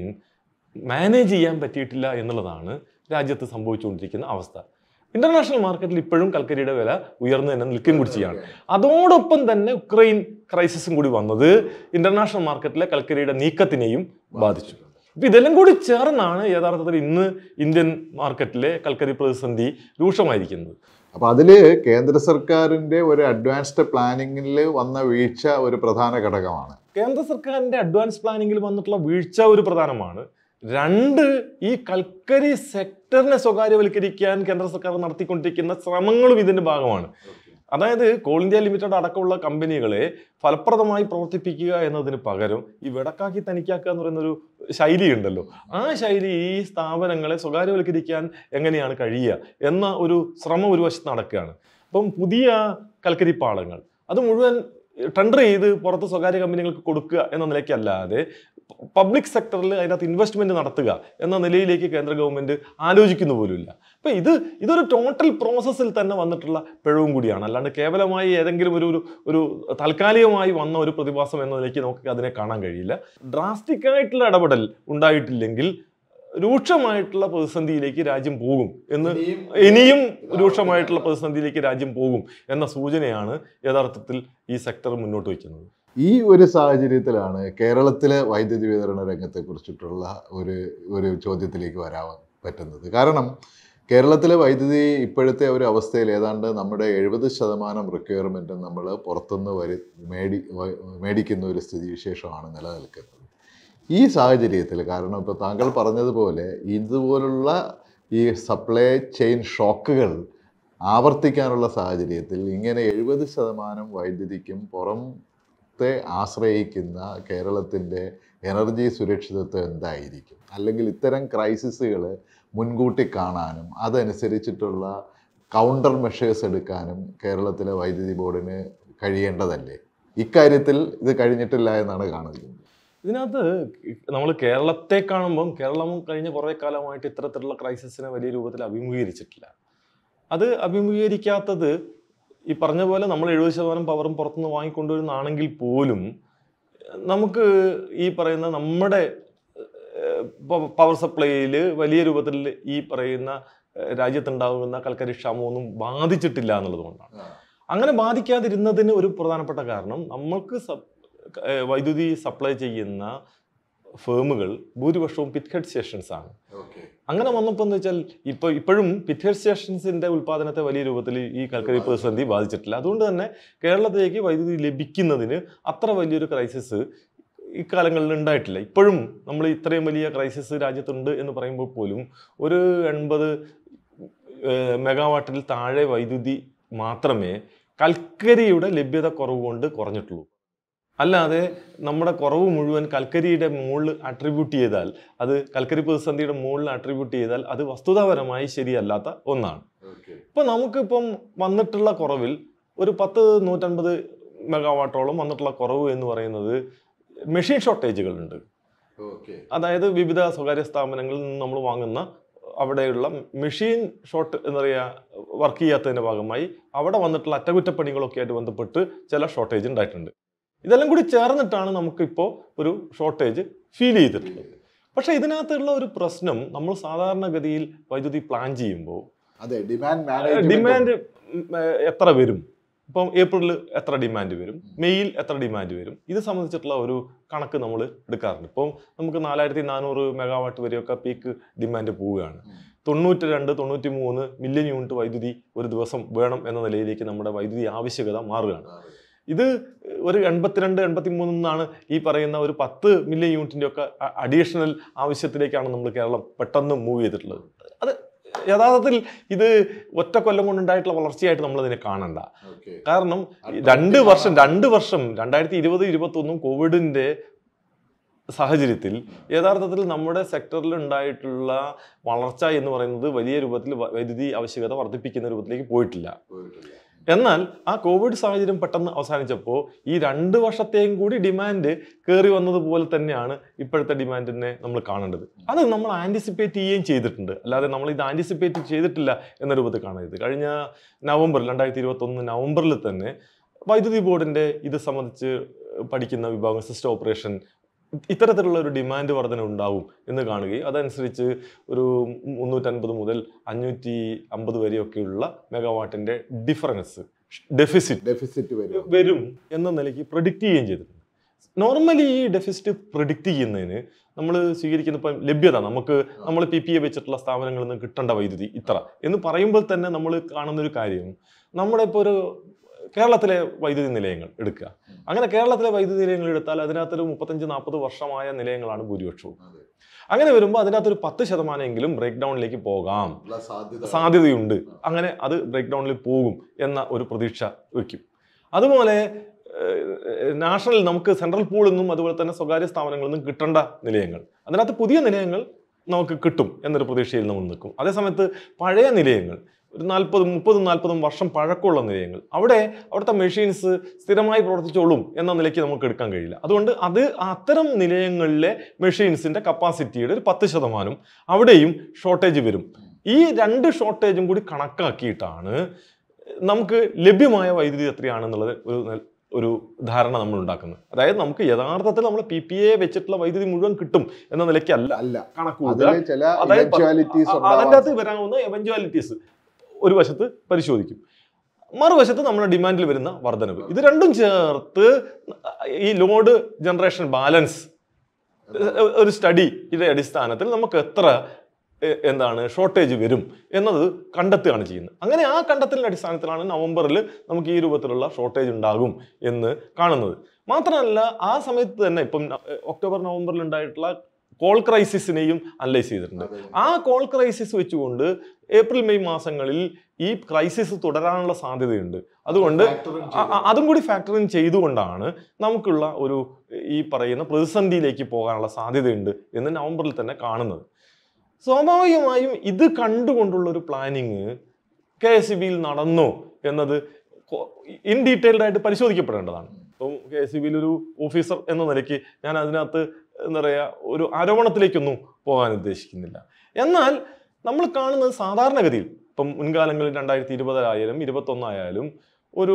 മാനേജ് ചെയ്യാൻ പറ്റിയിട്ടില്ല എന്നുള്ളതാണ് രാജ്യത്ത് സംഭവിച്ചുകൊണ്ടിരിക്കുന്ന അവസ്ഥ ഇന്റർനാഷണൽ മാർക്കറ്റിൽ ഇപ്പോഴും കൽക്കരിയുടെ വില ഉയർന്നു തന്നെ നിൽക്കുകയും കൂടി ചെയ്യാണ് അതോടൊപ്പം തന്നെ ഉക്രൈൻ ക്രൈസിസും കൂടി വന്നത് ഇന്റർനാഷണൽ മാർക്കറ്റിലെ കൽക്കരിയുടെ നീക്കത്തിനെയും ബാധിച്ചു അപ്പൊ ഇതെല്ലാം കൂടി ചേർന്നാണ് യഥാർത്ഥത്തിൽ ഇന്ന് ഇന്ത്യൻ മാർക്കറ്റിലെ കൽക്കരി പ്രതിസന്ധി രൂക്ഷമായിരിക്കുന്നത് അപ്പോൾ അതിൽ കേന്ദ്ര സർക്കാരിൻ്റെ ഒരു അഡ്വാൻസ്ഡ് പ്ലാനിങ്ങിൽ വന്ന വീഴ്ച ഒരു പ്രധാന ഘടകമാണ് കേന്ദ്ര സർക്കാരിന്റെ അഡ്വാൻസ് പ്ലാനിങ്ങിൽ വന്നിട്ടുള്ള വീഴ്ച ഒരു പ്രധാനമാണ് രണ്ട് ഈ കൽക്കരി സെക്ടറിനെ സ്വകാര്യവൽക്കരിക്കാൻ കേന്ദ്ര സർക്കാർ നടത്തിക്കൊണ്ടിരിക്കുന്ന ശ്രമങ്ങളും ഇതിന്റെ ഭാഗമാണ് അതായത് കോൾ ഇന്ത്യ ലിമിറ്റഡ് അടക്കമുള്ള കമ്പനികളെ ഫലപ്രദമായി പ്രവർത്തിപ്പിക്കുക എന്നതിന് പകരം ഈ വെടക്കാക്കി തനിക്കാക്കുക എന്ന് പറയുന്ന ഒരു ശൈലി ഉണ്ടല്ലോ ആ ശൈലി ഈ സ്ഥാപനങ്ങളെ സ്വകാര്യവൽക്കരിക്കാൻ എങ്ങനെയാണ് കഴിയുക എന്ന ഒരു ശ്രമം ഒരു വശത്ത് നടക്കുകയാണ് അപ്പം പുതിയ കൽക്കരി പാടങ്ങൾ അത് മുഴുവൻ ടെൻഡർ ചെയ്ത് പുറത്ത് സ്വകാര്യ കമ്പനികൾക്ക് കൊടുക്കുക എന്ന നിലയ്ക്കല്ലാതെ പബ്ലിക് സെക്ടറിൽ അതിനകത്ത് ഇൻവെസ്റ്റ്മെന്റ് നടത്തുക എന്ന നിലയിലേക്ക് കേന്ദ്ര ഗവൺമെന്റ് ആലോചിക്കുന്നു പോലുമില്ല അപ്പൊ ഇത് ഇതൊരു ടോട്ടൽ പ്രോസസ്സിൽ തന്നെ വന്നിട്ടുള്ള പിഴവും കൂടിയാണ് അല്ലാണ്ട് കേവലമായി ഏതെങ്കിലും ഒരു ഒരു ഒരു താൽക്കാലികമായി വന്ന ഒരു പ്രതിഭാസം എന്ന നിലയ്ക്ക് നമുക്ക് അതിനെ കാണാൻ കഴിയില്ല ഡ്രാസ്റ്റിക് ആയിട്ടുള്ള ഇടപെടൽ ഉണ്ടായിട്ടില്ലെങ്കിൽ രൂക്ഷമായിട്ടുള്ള പ്രതിസന്ധിയിലേക്ക് രാജ്യം പോകും എന്ന് ഇനിയും രൂക്ഷമായിട്ടുള്ള പ്രതിസന്ധിയിലേക്ക് രാജ്യം പോകും എന്ന സൂചനയാണ് യഥാർത്ഥത്തിൽ ഈ സെക്ടർ മുന്നോട്ട് വയ്ക്കുന്നത് ഈ ഒരു സാഹചര്യത്തിലാണ് കേരളത്തിലെ വൈദ്യുതി വിതരണ രംഗത്തെ കുറിച്ചിട്ടുള്ള ഒരു ഒരു ചോദ്യത്തിലേക്ക് വരാൻ പറ്റുന്നത് കാരണം കേരളത്തിലെ വൈദ്യുതി ഇപ്പോഴത്തെ ഒരു അവസ്ഥയിൽ ഏതാണ്ട് നമ്മുടെ എഴുപത് ശതമാനം റിക്വയർമെൻറ്റും നമ്മൾ പുറത്തുനിന്ന് വരി മേടി വ- മേടിക്കുന്ന ഒരു സ്ഥിതിവിശേഷമാണ് നിലനിൽക്കുന്നത് ഈ സാഹചര്യത്തിൽ കാരണം ഇപ്പോൾ താങ്കൾ പറഞ്ഞതുപോലെ ഇതുപോലുള്ള ഈ സപ്ലൈ ചെയിൻ ഷോക്കുകൾ ആവർത്തിക്കാനുള്ള സാഹചര്യത്തിൽ ഇങ്ങനെ എഴുപത് ശതമാനം വൈദ്യുതിക്കും പുറത്തെ ആശ്രയിക്കുന്ന കേരളത്തിൻ്റെ എനർജി സുരക്ഷിതത്വം എന്തായിരിക്കും അല്ലെങ്കിൽ ഇത്തരം ക്രൈസിസുകൾ മുൻകൂട്ടി കാണാനും അതനുസരിച്ചിട്ടുള്ള കൗണ്ടർ മെഷേഴ്സ് എടുക്കാനും കേരളത്തിലെ വൈദ്യുതി ബോർഡിന് കഴിയേണ്ടതല്ലേ ഇക്കാര്യത്തിൽ ഇത് കഴിഞ്ഞിട്ടില്ല എന്നാണ് കാണുന്നത് ഇതിനകത്ത് നമ്മൾ കേരളത്തെ കാണുമ്പം കേരളം കഴിഞ്ഞ കുറേ കാലമായിട്ട് ഇത്തരത്തിലുള്ള ക്രൈസിസിനെ വലിയ രൂപത്തിൽ അഭിമുഖീകരിച്ചിട്ടില്ല അത് അഭിമുഖീകരിക്കാത്തത് ഈ പറഞ്ഞ പോലെ നമ്മൾ എഴുപത് ശതമാനം പവറും പുറത്തുനിന്ന് വാങ്ങിക്കൊണ്ടുവരുന്നതാണെങ്കിൽ പോലും നമുക്ക് ഈ പറയുന്ന നമ്മുടെ പവർ സപ്ലൈയിൽ വലിയ രൂപത്തിൽ ഈ പറയുന്ന ഏഹ്, രാജ്യത്തുണ്ടാകുന്ന കൽക്കരി ക്ഷാമമൊന്നും ബാധിച്ചിട്ടില്ല എന്നുള്ളത് കൊണ്ടാണ് അങ്ങനെ ബാധിക്കാതിരുന്നതിന് ഒരു പ്രധാനപ്പെട്ട കാരണം നമ്മൾക്ക് സപ് ഏഹ്, വൈദ്യുതി സപ്ലൈ ചെയ്യുന്ന ഫേമുകൾ ഭൂരിപക്ഷവും പിറ്റ്ഹെഡ് സ്റ്റേഷൻസ് ആണ് അങ്ങനെ വന്നപ്പോൾ എന്ന് വെച്ചാൽ ഇപ്പോൾ ഇപ്പോഴും പിറ്റ്ഹെഡ് സ്റ്റേഷൻസിന്റെ ഉൽപ്പാദനത്തെ വലിയ രൂപത്തിൽ ഈ കൽക്കരി പ്രതിസന്ധി ബാധിച്ചിട്ടില്ല അതുകൊണ്ട് തന്നെ കേരളത്തിലേക്ക് വൈദ്യുതി ലഭിക്കുന്നതിന് അത്ര വലിയൊരു ക്രൈസിസ് ഇക്കാലങ്ങളിൽ ഉണ്ടായിട്ടില്ല ഇപ്പോഴും നമ്മൾ ഇത്രയും വലിയ ക്രൈസിസ് രാജ്യത്തുണ്ട് എന്ന് പറയുമ്പോൾ പോലും ഒരു എൺപത് മെഗാവാട്ടിൽ താഴെ വൈദ്യുതി മാത്രമേ കൽക്കരിയുടെ ലഭ്യത കുറവ് കൊണ്ട് കുറഞ്ഞിട്ടുള്ളൂ അല്ലാതെ നമ്മുടെ കുറവ് മുഴുവൻ കൽക്കരിയുടെ മുകളിൽ അട്രിബ്യൂട്ട് ചെയ്താൽ അത് കൽക്കരി പ്രതിസന്ധിയുടെ മുകളിൽ അട്രിബ്യൂട്ട് ചെയ്താൽ അത് വസ്തുതാപരമായി ശരിയല്ലാത്ത ഒന്നാണ് ഇപ്പൊ നമുക്കിപ്പം വന്നിട്ടുള്ള കുറവിൽ ഒരു പത്ത് നൂറ്റൻപത് മെഗാവാട്ടോളം വന്നിട്ടുള്ള കുറവ് എന്ന് പറയുന്നത് മെഷീൻ ഷോർട്ടേജുകളുണ്ട് അതായത് വിവിധ സ്വകാര്യ സ്ഥാപനങ്ങളിൽ നിന്ന് നമ്മൾ വാങ്ങുന്ന അവിടെയുള്ള മെഷീൻ ഷോർട്ട് എന്താ പറയുക വർക്ക് ചെയ്യാത്തതിന്റെ ഭാഗമായി അവിടെ വന്നിട്ടുള്ള അറ്റകുറ്റപ്പണികളൊക്കെ ആയിട്ട് ബന്ധപ്പെട്ട് ചില ഷോർട്ടേജ് ഉണ്ടായിട്ടുണ്ട് ഇതെല്ലാം കൂടി ചേർന്നിട്ടാണ് നമുക്കിപ്പോൾ ഒരു ഷോർട്ടേജ് ഫീൽ ചെയ്തിട്ടുള്ളത് പക്ഷേ ഇതിനകത്തുള്ള ഒരു പ്രശ്നം നമ്മൾ സാധാരണഗതിയിൽ വൈദ്യുതി പ്ലാൻ ചെയ്യുമ്പോൾ അതെ ഡിമാൻഡ് ഡിമാൻഡ് എത്ര വരും ഇപ്പം ഏപ്രിലിൽ എത്ര ഡിമാൻഡ് വരും മെയ്യിൽ എത്ര ഡിമാൻഡ് വരും ഇത് സംബന്ധിച്ചിട്ടുള്ള ഒരു കണക്ക് നമ്മൾ എടുക്കാറുണ്ട് ഇപ്പം നമുക്ക് നാലായിരത്തി നാനൂറ് മെഗാവാട്ട് വരെയൊക്കെ പീക്ക് ഡിമാൻഡ് പോവുകയാണ് തൊണ്ണൂറ്റി രണ്ട് തൊണ്ണൂറ്റി മൂന്ന് മില്യൺ യൂണിറ്റ് വൈദ്യുതി ഒരു ദിവസം വേണം എന്ന നിലയിലേക്ക് നമ്മുടെ വൈദ്യുതി ആവശ്യകത മാറുകയാണ് ഇത് ഒരു എൺപത്തിരണ്ട് എൺപത്തി മൂന്നിന്നാണ് ഈ പറയുന്ന ഒരു പത്ത് മില്യൺ യൂണിറ്റിന്റെ ഒക്കെ അഡീഷണൽ ആവശ്യത്തിലേക്കാണ് നമ്മൾ കേരളം പെട്ടെന്ന് മൂവ് ചെയ്തിട്ടുള്ളത് അത് യഥാർത്ഥത്തിൽ ഇത് ഒറ്റ കൊല്ലം കൊണ്ടുണ്ടായിട്ടുള്ള വളർച്ചയായിട്ട് നമ്മൾ ഇതിനെ കാണണ്ട കാരണം ഈ രണ്ട് വർഷം രണ്ട് വർഷം രണ്ടായിരത്തി ഇരുപത് ഇരുപത്തി ഒന്നും കോവിഡിന്റെ സാഹചര്യത്തിൽ യഥാർത്ഥത്തിൽ നമ്മുടെ സെക്ടറിൽ ഉണ്ടായിട്ടുള്ള വളർച്ച എന്ന് പറയുന്നത് വലിയ രൂപത്തിൽ വ- വൈദ്യുതി ആവശ്യകത വർദ്ധിപ്പിക്കുന്ന രൂപത്തിലേക്ക് പോയിട്ടില്ല എന്നാൽ ആ കോവിഡ് സാഹചര്യം പെട്ടെന്ന് അവസാനിച്ചപ്പോൾ ഈ രണ്ട് വർഷത്തെയും കൂടി ഡിമാൻഡ് കയറി വന്നതുപോലെ തന്നെയാണ് ഇപ്പോഴത്തെ ഡിമാൻഡിനെ നമ്മൾ കാണേണ്ടത് അത് നമ്മൾ ആൻറ്റിസിപ്പേറ്റ് ചെയ്യുകയും ചെയ്തിട്ടുണ്ട് അല്ലാതെ നമ്മൾ ഇത് ആൻറ്റിസിപ്പേറ്റ് ചെയ്തിട്ടില്ല എന്ന രൂപത്തിൽ കാണരുത് കഴിഞ്ഞ നവംബറിൽ രണ്ടായിരത്തി ഇരുപത്തൊന്ന് നവംബറിൽ തന്നെ വൈദ്യുതി ബോർഡിന്റെ ഇത് സംബന്ധിച്ച് പഠിക്കുന്ന വിഭാഗം സിസ്റ്റം ഓപ്പറേഷൻ ഇത്തരത്തിലുള്ള ഒരു ഡിമാൻഡ് വർധന ഉണ്ടാവും എന്ന് കാണുകയും അതനുസരിച്ച് ഒരു മുന്നൂറ്റൻപത് മുതൽ അഞ്ഞൂറ്റി അമ്പത് വരെയൊക്കെയുള്ള മെഗാവാട്ടിന്റെ ഡിഫറൻസ് ഡെഫിസിറ്റ് ഡെഫിസിറ്റ് വരും വരും എന്ന നിലയ്ക്ക് പ്രഡിക്റ്റ് ചെയ്യുകയും ചെയ്തിട്ടുണ്ട് നോർമലി ഈ ഡെഫിസിറ്റ് പ്രഡിക്റ്റ് ചെയ്യുന്നതിന് നമ്മൾ സ്വീകരിക്കുന്ന ഇപ്പം ലഭ്യത നമുക്ക് നമ്മൾ പി പി എ വെച്ചിട്ടുള്ള സ്ഥാപനങ്ങളിൽ നിന്ന് കിട്ടേണ്ട വൈദ്യുതി ഇത്ര എന്ന് പറയുമ്പോൾ തന്നെ നമ്മൾ കാണുന്ന ഒരു കാര്യം നമ്മുടെ ഇപ്പോൾ ഒരു കേരളത്തിലെ വൈദ്യുതി നിലയങ്ങൾ എടുക്കുക അങ്ങനെ കേരളത്തിലെ വൈദ്യുതി നിലയങ്ങൾ എടുത്താൽ അതിനകത്തൊരു മുപ്പത്തഞ്ച് നാൽപ്പത് വർഷമായ നിലയങ്ങളാണ് ഭൂരിപക്ഷവും അതെ. അങ്ങനെ വരുമ്പോൾ അതിനകത്തൊരു പത്ത് ശതമാനമെങ്കിലും ബ്രേക്ക് ഡൗണിലേക്ക് പോകാം ഉള്ള സാധ്യത സാധ്യതയുണ്ട് അങ്ങനെ അത് ബ്രേക്ക് ഡൗണിൽ പോകും എന്ന ഒരു പ്രതീക്ഷ വയ്ക്കും അതുപോലെ ഏഹ്, നാഷണൽ നമുക്ക് സെൻട്രൽ പൂളിൽ നിന്നും അതുപോലെ തന്നെ സ്വകാര്യ സ്ഥാപനങ്ങളിൽ നിന്നും കിട്ടേണ്ട നിലയങ്ങൾ അതിനകത്ത് പുതിയ നിലയങ്ങൾ നമുക്ക് കിട്ടും എന്നൊരു പ്രതീക്ഷയിൽ നമ്മൾ നിൽക്കും അതേസമയത്ത് പഴയ നിലയങ്ങൾ ഒരു നാൽപ്പതും മുപ്പതും നാൽപ്പതും വർഷം പഴക്കമുള്ള നിലയങ്ങൾ അവിടെ അവിടുത്തെ മെഷീൻസ് സ്ഥിരമായി പ്രവർത്തിച്ചോളും എന്ന നിലയ്ക്ക് നമുക്ക് എടുക്കാൻ കഴിയില്ല അതുകൊണ്ട് അത് അത്തരം നിലയങ്ങളിലെ മെഷീൻസിന്റെ കപ്പാസിറ്റിയുടെ ഒരു പത്ത് ശതമാനം അവിടെയും ഷോർട്ടേജ് വരും ഈ രണ്ട് ഷോർട്ടേജും കൂടി കണക്കാക്കിയിട്ടാണ് നമുക്ക് ലഭ്യമായ വൈദ്യുതി എത്രയാണെന്നുള്ളത് ഒരു നൽ- ഒരു ധാരണ നമ്മൾ ഉണ്ടാക്കുന്നത് അതായത് നമുക്ക് യഥാർത്ഥത്തിൽ നമ്മൾ പി പി എ വെച്ചിട്ടുള്ള വൈദ്യുതി മുഴുവൻ കിട്ടും എന്ന നിലയ്ക്കല്ല അല്ല കണക്ക് അതിലെ കൂട്ടുക ചില അതായത് പ- eventualities അ- ഉണ്ടാവാൻ അതിൻ്റെ അകത്ത് വരാവുന്ന എവഞ്ചുവാലിറ്റീസ് ഒരു വശത്ത് പരിശോധിക്കും മറുവശത്ത് നമ്മുടെ ഡിമാൻഡിൽ വരുന്ന വർധനവ് ഇത് രണ്ടും ചേർത്ത് ഈ ലോഡ് ജനറേഷൻ ബാലൻസ് ഒരു സ്റ്റഡിയുടെ അടിസ്ഥാനത്തിൽ നമുക്ക് എത്ര എ- എന്താണ് ഷോർട്ടേജ് വരും എന്നത് കണ്ടെത്തുകയാണ് ചെയ്യുന്നത് അങ്ങനെ ആ കണ്ടെത്തലിന്റെ അടിസ്ഥാനത്തിലാണ് നവംബറിൽ നമുക്ക് ഈ രൂപത്തിലുള്ള ഷോർട്ടേജ് ഉണ്ടാകും എന്ന് കാണുന്നത് മാത്രമല്ല ആ സമയത്ത് തന്നെ ഇപ്പം ന- ഒക്ടോബർ നവംബറിൽ ഉണ്ടായിട്ടുള്ള കോൾ ക്രൈസിസിനെയും അനലൈസ് ചെയ്തിട്ടുണ്ട് അതെ. ആ കോൾ ക്രൈസിസ് വെച്ചുകൊണ്ട് ഏപ്രിൽ മെയ് മാസങ്ങളിൽ ഈ ക്രൈസിസ് തുടരാനുള്ള സാധ്യതയുണ്ട് അതുകൊണ്ട് Factor in അ- അ- അതും കൂടി ഫാക്ടർ ഇൻ ചെയ്തുകൊണ്ടാണ് നമുക്കുള്ള ഒരു ഈ പറയുന്ന പ്രതിസന്ധിയിലേക്ക് പോകാനുള്ള സാധ്യതയുണ്ട് എന്ന് നവംബറിൽ തന്നെ കാണുന്നത് സ്വാഭാവികമായും ഇത് കണ്ടുകൊണ്ടുള്ള ഒരു പ്ലാനിങ് കെ എസ് ബിയിൽ നടന്നോ എന്നത് ഇൻ ഡീറ്റെയിൽഡ് ആയിട്ട് പരിശോധിക്കപ്പെടേണ്ടതാണ് ഇപ്പം കെ എസ് ബിയിൽ ഒരു ഓഫീസർ എന്ന നിലയ്ക്ക് ഞാൻ അതിനകത്ത് എന്താ പറയുക ഒരു ആരോപണത്തിലേക്കൊന്നും പോകാൻ ഉദ്ദേശിക്കുന്നില്ല എന്നാൽ നമ്മൾ കാണുന്നത് സാധാരണഗതിയിൽ ഇപ്പം മുൻകാലങ്ങളിൽ രണ്ടായിരത്തി ഇരുപതായാലും ഇരുപത്തൊന്നായാലും ഒരു